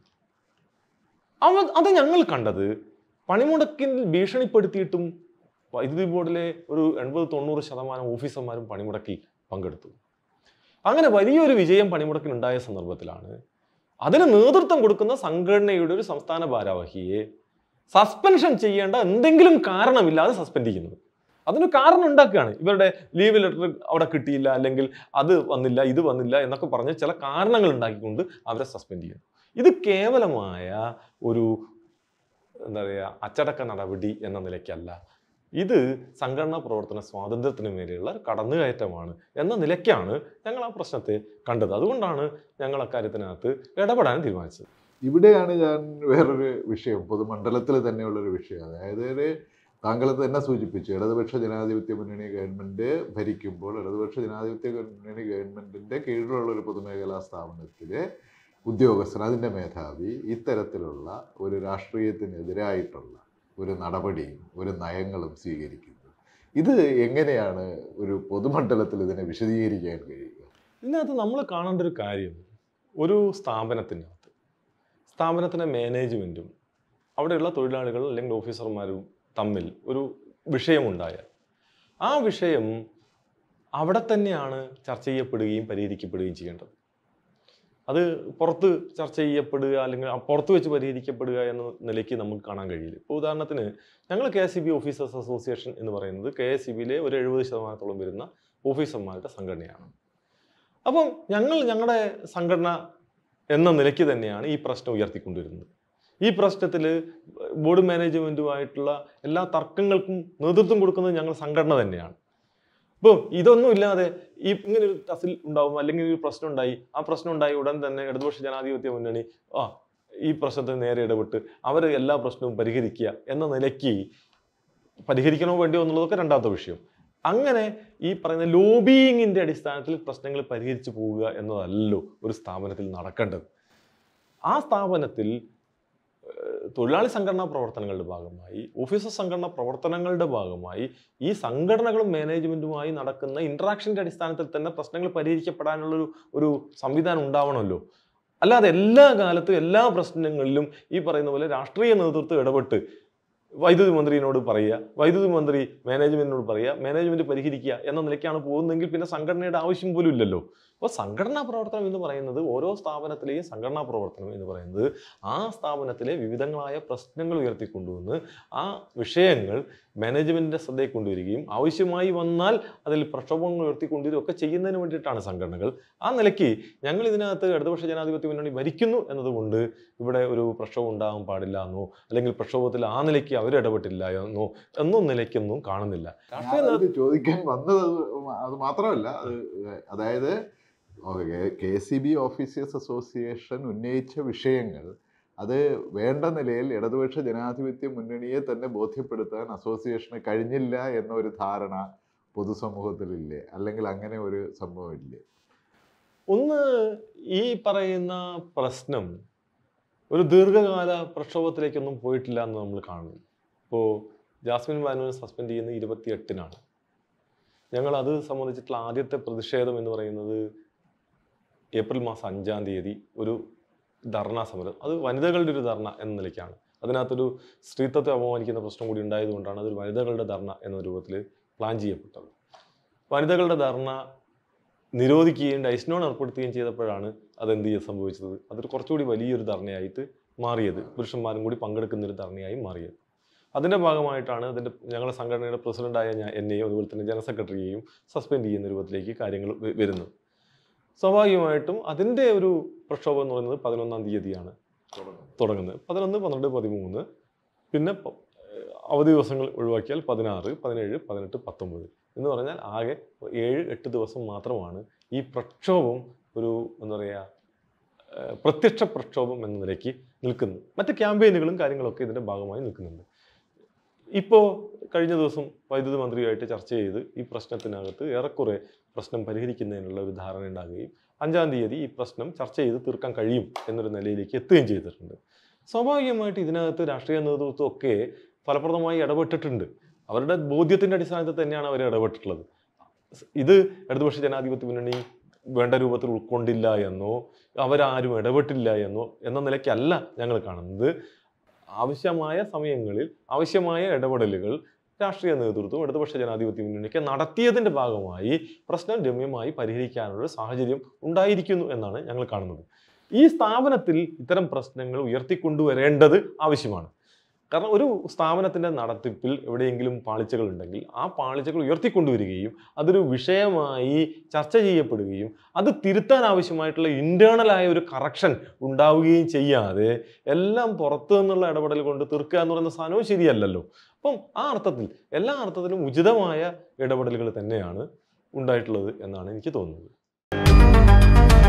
അവ അത് ഞങ്ങൾ കണ്ടത് പണിമുടക്കിൽ ഭീഷണിപ്പെടുത്തിയിട്ടും വൈദ്യുതി ബോർഡിലെ ഒരു എൺപത് തൊണ്ണൂറ് ശതമാനം ഓഫീസർമാരും പണിമുടക്കിൽ പങ്കെടുത്തു അങ്ങനെ വലിയൊരു വിജയം പണിമുടക്കിനുണ്ടായ സന്ദർഭത്തിലാണ് അതിന് നേതൃത്വം കൊടുക്കുന്ന സംഘടനയുടെ ഒരു സംസ്ഥാന ഭാരവാഹിയെ സസ്പെൻഷൻ ചെയ്യേണ്ട എന്തെങ്കിലും കാരണമില്ലാതെ സസ്പെൻഡ് ചെയ്യുന്നത് അതിന് കാരണം ഉണ്ടാക്കുകയാണ് ഇവരുടെ ലീവ് ലെറ്റർ അവിടെ കിട്ടിയില്ല അല്ലെങ്കിൽ അത് വന്നില്ല ഇത് വന്നില്ല എന്നൊക്കെ പറഞ്ഞ് ചില കാരണങ്ങൾ ഉണ്ടാക്കിക്കൊണ്ട് അവരെ സസ്പെൻഡ് ചെയ്യുന്നു ഇത് കേവലമായ ഒരു എന്താ പറയുക അച്ചടക്ക നടപടി എന്ന നിലയ്ക്കല്ല ഇത് സംഘടനാ പ്രവർത്തന സ്വാതന്ത്ര്യത്തിന് മേലെയുള്ള ഒരു കടന്നുകയറ്റമാണ് എന്ന നിലയ്ക്കാണ് ഞങ്ങൾ ആ പ്രശ്നത്തെ കണ്ടത് അതുകൊണ്ടാണ് ഞങ്ങൾ അക്കാര്യത്തിനകത്ത് ഇടപെടാൻ തീരുമാനിച്ചത് ഇവിടെയാണ് ഞാൻ വേറൊരു വിഷയം പൊതുമണ്ഡലത്തിൽ തന്നെയുള്ളൊരു വിഷയം അതായത് ഒരു താങ്കൾ തന്നെ സൂചിപ്പിച്ചു ഇടതുപക്ഷ ജനാധിപത്യ മുന്നണി ഗവൺമെൻറ് ഭരിക്കുമ്പോൾ ഇടതുപക്ഷ ജനാധിപത്യ മുന്നണി ഗവൺമെൻറ്റിൻ്റെ കീഴിലുള്ള ഒരു പൊതുമേഖലാ സ്ഥാപനത്തിലെ ഉദ്യോഗസ്ഥൻ അതിൻ്റെ മേധാവി ഇത്തരത്തിലുള്ള ഒരു രാഷ്ട്രീയത്തിനെതിരായിട്ടുള്ള ഒരു നടപടിയും ഒരു നയങ്ങളും സ്വീകരിക്കുന്നത് ഇത് എങ്ങനെയാണ് ഒരു പൊതുമണ്ഡലത്തിൽ ഇതിനെ വിശദീകരിക്കാൻ കഴിയുക ഇതിനകത്ത് നമ്മൾ കാണേണ്ട ഒരു കാര്യം ഒരു സ്ഥാപനത്തിനകത്ത് സ്ഥാപനത്തിൻ്റെ മാനേജ്മെൻറ്റും അവിടെയുള്ള തൊഴിലാളികൾ അല്ലെങ്കിൽ ഓഫീസർമാരും തമ്മിൽ ഒരു വിഷയമുണ്ടായാൽ ആ വിഷയം അവിടെ തന്നെയാണ് ചർച്ച ചെയ്യപ്പെടുകയും പരിഹരിക്കപ്പെടുകയും ചെയ്യേണ്ടത് അത് പുറത്ത് ചർച്ച ചെയ്യപ്പെടുക അല്ലെങ്കിൽ ആ പുറത്ത് വെച്ച് പരിഹരിക്കപ്പെടുക എന്ന നിലയ്ക്ക് നമുക്ക് കാണാൻ കഴിയില്ല ഇപ്പോൾ ഉദാഹരണത്തിന് ഞങ്ങൾ K S C B officers association എന്ന് പറയുന്നത് കെ എസ് സി ബിയിലെ ഒരു എഴുപത് ശതമാനത്തോളം വരുന്ന ഓഫീസർമാരുടെ സംഘടനയാണ് അപ്പം ഞങ്ങൾ ഞങ്ങളുടെ സംഘടന എന്ന നിലയ്ക്ക് തന്നെയാണ് ഈ പ്രശ്നം ഉയർത്തിക്കൊണ്ടുവരുന്നത് ഈ പ്രശ്നത്തിൽ ബോർഡ് മാനേജ്മെൻറ്റുമായിട്ടുള്ള എല്ലാ തർക്കങ്ങൾക്കും നേതൃത്വം കൊടുക്കുന്നത് ഞങ്ങൾ സംഘടന തന്നെയാണ് ഇപ്പോൾ ഇതൊന്നും ഇല്ലാതെ ഈ ഇങ്ങനെ ഒരു തസിൽ ഉണ്ടാവും അല്ലെങ്കിൽ ഒരു പ്രശ്നം ഉണ്ടായി ആ പ്രശ്നം ഉണ്ടായി ഉടൻ തന്നെ ഇടതുപക്ഷ ജനാധിപത്യ മുന്നണി ആ ഈ പ്രശ്നത്തിന് നേരെ ഇടപെട്ട് അവർ എല്ലാ പ്രശ്നവും പരിഹരിക്കുക എന്ന നിലയ്ക്ക് പരിഹരിക്കണോ വേണ്ടിയോ എന്നുള്ളതൊക്കെ രണ്ടാമത്തെ വിഷയം അങ്ങനെ ഈ പറയുന്ന ലോബിയിങ്ങിന്റെ അടിസ്ഥാനത്തിൽ പ്രശ്നങ്ങൾ പരിഹരിച്ചു പോവുക എന്നതല്ലോ ഒരു സ്ഥാപനത്തിൽ നടക്കേണ്ടത് ആ സ്ഥാപനത്തിൽ ഏഹ്, തൊഴിലാളി സംഘടനാ പ്രവർത്തനങ്ങളുടെ ഭാഗമായി ഓഫീസർ സംഘടനാ പ്രവർത്തനങ്ങളുടെ ഭാഗമായി ഈ സംഘടനകളും മാനേജ്മെന്റുമായി നടക്കുന്ന ഇന്ററാക്ഷന്റെ അടിസ്ഥാനത്തിൽ തന്നെ പ്രശ്നങ്ങൾ പരിഹരിക്കപ്പെടാനുള്ളൊരു ഒരു സംവിധാനം ഉണ്ടാവണമല്ലോ അല്ലാതെ എല്ലാ കാലത്തും എല്ലാ പ്രശ്നങ്ങളിലും ഈ പറയുന്ന പോലെ രാഷ്ട്രീയ നേതൃത്വം ഇടപെട്ട് വൈദ്യുതി മന്ത്രിയോട് പറയുക വൈദ്യുതി മന്ത്രി മാനേജ്മെന്റിനോട് പറയുക മാനേജ്മെന്റ് പരിഹരിക്കുക എന്ന നിലയ്ക്കാണ് പോകുന്നതെങ്കിൽ പിന്നെ സംഘടനയുടെ ആവശ്യം പോലും ഇല്ലല്ലോ അപ്പോൾ സംഘടനാ പ്രവർത്തനം എന്ന് പറയുന്നത് ഓരോ സ്ഥാപനത്തിലെയും സംഘടനാ പ്രവർത്തനം എന്ന് പറയുന്നത് ആ സ്ഥാപനത്തിലെ വിവിധങ്ങളായ പ്രശ്നങ്ങൾ ഉയർത്തിക്കൊണ്ടുവന്ന് ആ വിഷയങ്ങൾ മാനേജ്മെന്റിന്റെ ശ്രദ്ധയിൽ കൊണ്ടുവരികയും ആവശ്യമായി വന്നാൽ അതിൽ പ്രക്ഷോഭങ്ങൾ ഉയർത്തിക്കൊണ്ടുവരികയും ഒക്കെ ചെയ്യുന്നതിന് വേണ്ടിയിട്ടാണ് സംഘടനകൾ ആ നിലയ്ക്ക് ഞങ്ങൾ ഇതിനകത്ത് ഇടതുപക്ഷ ജനാധിപത്യ മുന്നണി ഭരിക്കുന്നു എന്നതുകൊണ്ട് ഇവിടെ ഒരു പ്രക്ഷോഭം ഉണ്ടാകാൻ പാടില്ല എന്നോ അല്ലെങ്കിൽ പ്രക്ഷോഭത്തിൽ ആ നിലയ്ക്ക് അവർ ഇടപെട്ടില്ല എന്നോ എന്നും നിലയ്ക്കൊന്നും കാണുന്നില്ല രാഷ്ട്രീയ നേ- ഞാനത് ചോദിക്കാൻ വന്നത് അത് അത് മാത്രമല്ല അത് അതായത് K C B officers association ഉന്നയിച്ച വിഷയങ്ങൾ അത് വേണ്ട നിലയിൽ ഇടതുപക്ഷ ജനാധിപത്യ മുന്നണിയെ തന്നെ ബോധ്യപ്പെടുത്താൻ അസോസിയേഷന് കഴിഞ്ഞില്ല എന്നൊരു ധാരണ പൊതുസമൂഹത്തിലില്ലേ അല്ലെങ്കിൽ അങ്ങനെ ഒരു സംഭവം ഇല്ലേ ഒന്ന് ഈ പറയുന്ന പ്രശ്നം ഒരു ദീർഘകാല പ്രക്ഷോഭത്തിലേക്കൊന്നും പോയിട്ടില്ല എന്ന് നമ്മൾ കാണുന്നു ഇപ്പോൾ ജാസ്മിൻ ബാനുവിനെ സസ്പെൻഡ് ചെയ്യുന്നത് ഇരുപത്തി എട്ടിനാണ് ഞങ്ങൾ അത് സംബന്ധിച്ചിട്ടുള്ള ആദ്യത്തെ പ്രതിഷേധം എന്ന് പറയുന്നത് ഏപ്രിൽ മാസം അഞ്ചാം തീയതി ഒരു ധർണാ സമരം അത് വനിതകളുടെ ഒരു ധർണ എന്ന നിലയ്ക്കാണ് അതിനകത്തൊരു സ്ത്രീത്വത്തെ അപമാനിക്കുന്ന പ്രശ്നം കൂടി ഉണ്ടായതുകൊണ്ടാണ് അതൊരു വനിതകളുടെ ധർണ എന്ന രൂപത്തിൽ പ്ലാൻ ചെയ്യപ്പെട്ടത് വനിതകളുടെ ധർണ നിരോധിക്കുകയും ഡൈസ്നോൺ ഏർപ്പെടുത്തുകയും ചെയ്തപ്പോഴാണ് അതെന്ത് ചെയ്ത് സംഭവിച്ചത് അതൊരു കുറച്ചുകൂടി വലിയൊരു ധർണയായിട്ട് മാറിയത് പുരുഷന്മാരും കൂടി പങ്കെടുക്കുന്ന ഒരു ധർണയായി മാറിയത് അതിൻ്റെ ഭാഗമായിട്ടാണ് അതിൻ്റെ ഞങ്ങളുടെ സംഘടനയുടെ പ്രസിഡന്റായ ഞാൻ എന്നെയും അതുപോലെ തന്നെ ജനറൽ സെക്രട്ടറിയെയും സസ്പെൻഡ് ചെയ്യുന്ന രൂപത്തിലേക്ക് കാര്യങ്ങൾ വ- വരുന്നത് സ്വാഭാവികമായിട്ടും അതിൻ്റെ ഒരു പ്രക്ഷോഭം എന്ന് പറയുന്നത് പതിനൊന്നാം തീയതിയാണ് തുടങ്ങുന്നത് പതിനൊന്ന് പന്ത്രണ്ട് പതിമൂന്ന് പിന്നെ പ- ഏഹ് അവധി ദിവസങ്ങൾ ഒഴിവാക്കിയാൽ പതിനാറ് പതിനേഴ് പതിനെട്ട് പത്തൊമ്പത് എന്ന് പറഞ്ഞാൽ ആകെ ഏഴ് എട്ട് ദിവസം മാത്രമാണ് ഈ പ്രക്ഷോഭം ഒരു എന്താ പറയുക ഏഹ് പ്രത്യക്ഷ പ്രക്ഷോഭം എന്ന നിലയ്ക്ക് നിൽക്കുന്നു മറ്റ് ക്യാമ്പയിനുകളും കാര്യങ്ങളൊക്കെ ഇതിൻ്റെ ഭാഗമായി നിൽക്കുന്നുണ്ട് ഇപ്പോൾ കഴിഞ്ഞ ദിവസം വൈദ്യുതി മന്ത്രിയുമായിട്ട് ചർച്ച ചെയ്ത് ഈ പ്രശ്നത്തിനകത്ത് ഏറെക്കുറെ പ്രശ്നം പരിഹരിക്കുന്നതിനുള്ള ഒരു ധാരണ ഉണ്ടാകുകയും അഞ്ചാം തീയതി ഈ പ്രശ്നം ചർച്ച ചെയ്ത് തീർക്കാൻ കഴിയും എന്നൊരു നിലയിലേക്ക് എത്തുകയും ചെയ്തിട്ടുണ്ട് സ്വാഭാവികമായിട്ട് ഇതിനകത്ത് രാഷ്ട്രീയ നേതൃത്വം ഒക്കെ ഫലപ്രദമായി ഇടപെട്ടിട്ടുണ്ട് അവരുടെ ബോധ്യത്തിന്റെ അടിസ്ഥാനത്തിൽ തന്നെയാണ് അവർ ഇടപെട്ടിട്ടുള്ളത് ഇത് ഇടതുപക്ഷ ജനാധിപത്യ മുന്നണി വേണ്ട രൂപത്തിൽ ഉൾക്കൊണ്ടില്ല എന്നോ അവരാരും ഇടപെട്ടില്ല എന്നോ എന്ന നിലയ്ക്കല്ല ഞങ്ങൾ കാണുന്നത് ആവശ്യമായ സമയങ്ങളിൽ ആവശ്യമായ ഇടപെടലുകൾ രാഷ്ട്രീയ നേതൃത്വം ഇടതുപക്ഷ ജനാധിപത്യ മുന്നണിക്ക് നടത്തിയതിന്റെ ഭാഗമായി പ്രശ്നം രമ്യമായി പരിഹരിക്കാനുള്ള ഒരു സാഹചര്യം ഉണ്ടായിരിക്കുന്നു എന്നാണ് ഞങ്ങൾ കാണുന്നത് ഈ സ്ഥാപനത്തിൽ ഇത്തരം പ്രശ്നങ്ങൾ ഉയർത്തിക്കൊണ്ടുവരേണ്ടത് ആവശ്യമാണ് കാരണം ഒരു സ്ഥാപനത്തിന്റെ നടത്തിപ്പിൽ എവിടെയെങ്കിലും പാളിച്ചകൾ ഉണ്ടെങ്കിൽ ആ പാളിച്ചകൾ ഉയർത്തിക്കൊണ്ടുവരികയും അതൊരു വിഷയമായി ചർച്ച ചെയ്യപ്പെടുകയും അത് തിരുത്താൻ ആവശ്യമായിട്ടുള്ള ഇന്റേണലായ ഒരു കറക്ഷൻ ഉണ്ടാവുകയും ചെയ്യാതെ എല്ലാം പുറത്തു നിന്നുള്ള ഇടപെടൽ കൊണ്ട് തീർക്കുക എന്ന് പറയുന്ന സാധനവും ശരിയല്ലല്ലോ അപ്പം ആ അർത്ഥത്തിൽ എല്ലാ അർത്ഥത്തിലും ഉചിതമായ ഇടപെടലുകൾ തന്നെയാണ് ഉണ്ടായിട്ടുള്ളത് എന്നാണ് എനിക്ക് തോന്നുന്നത്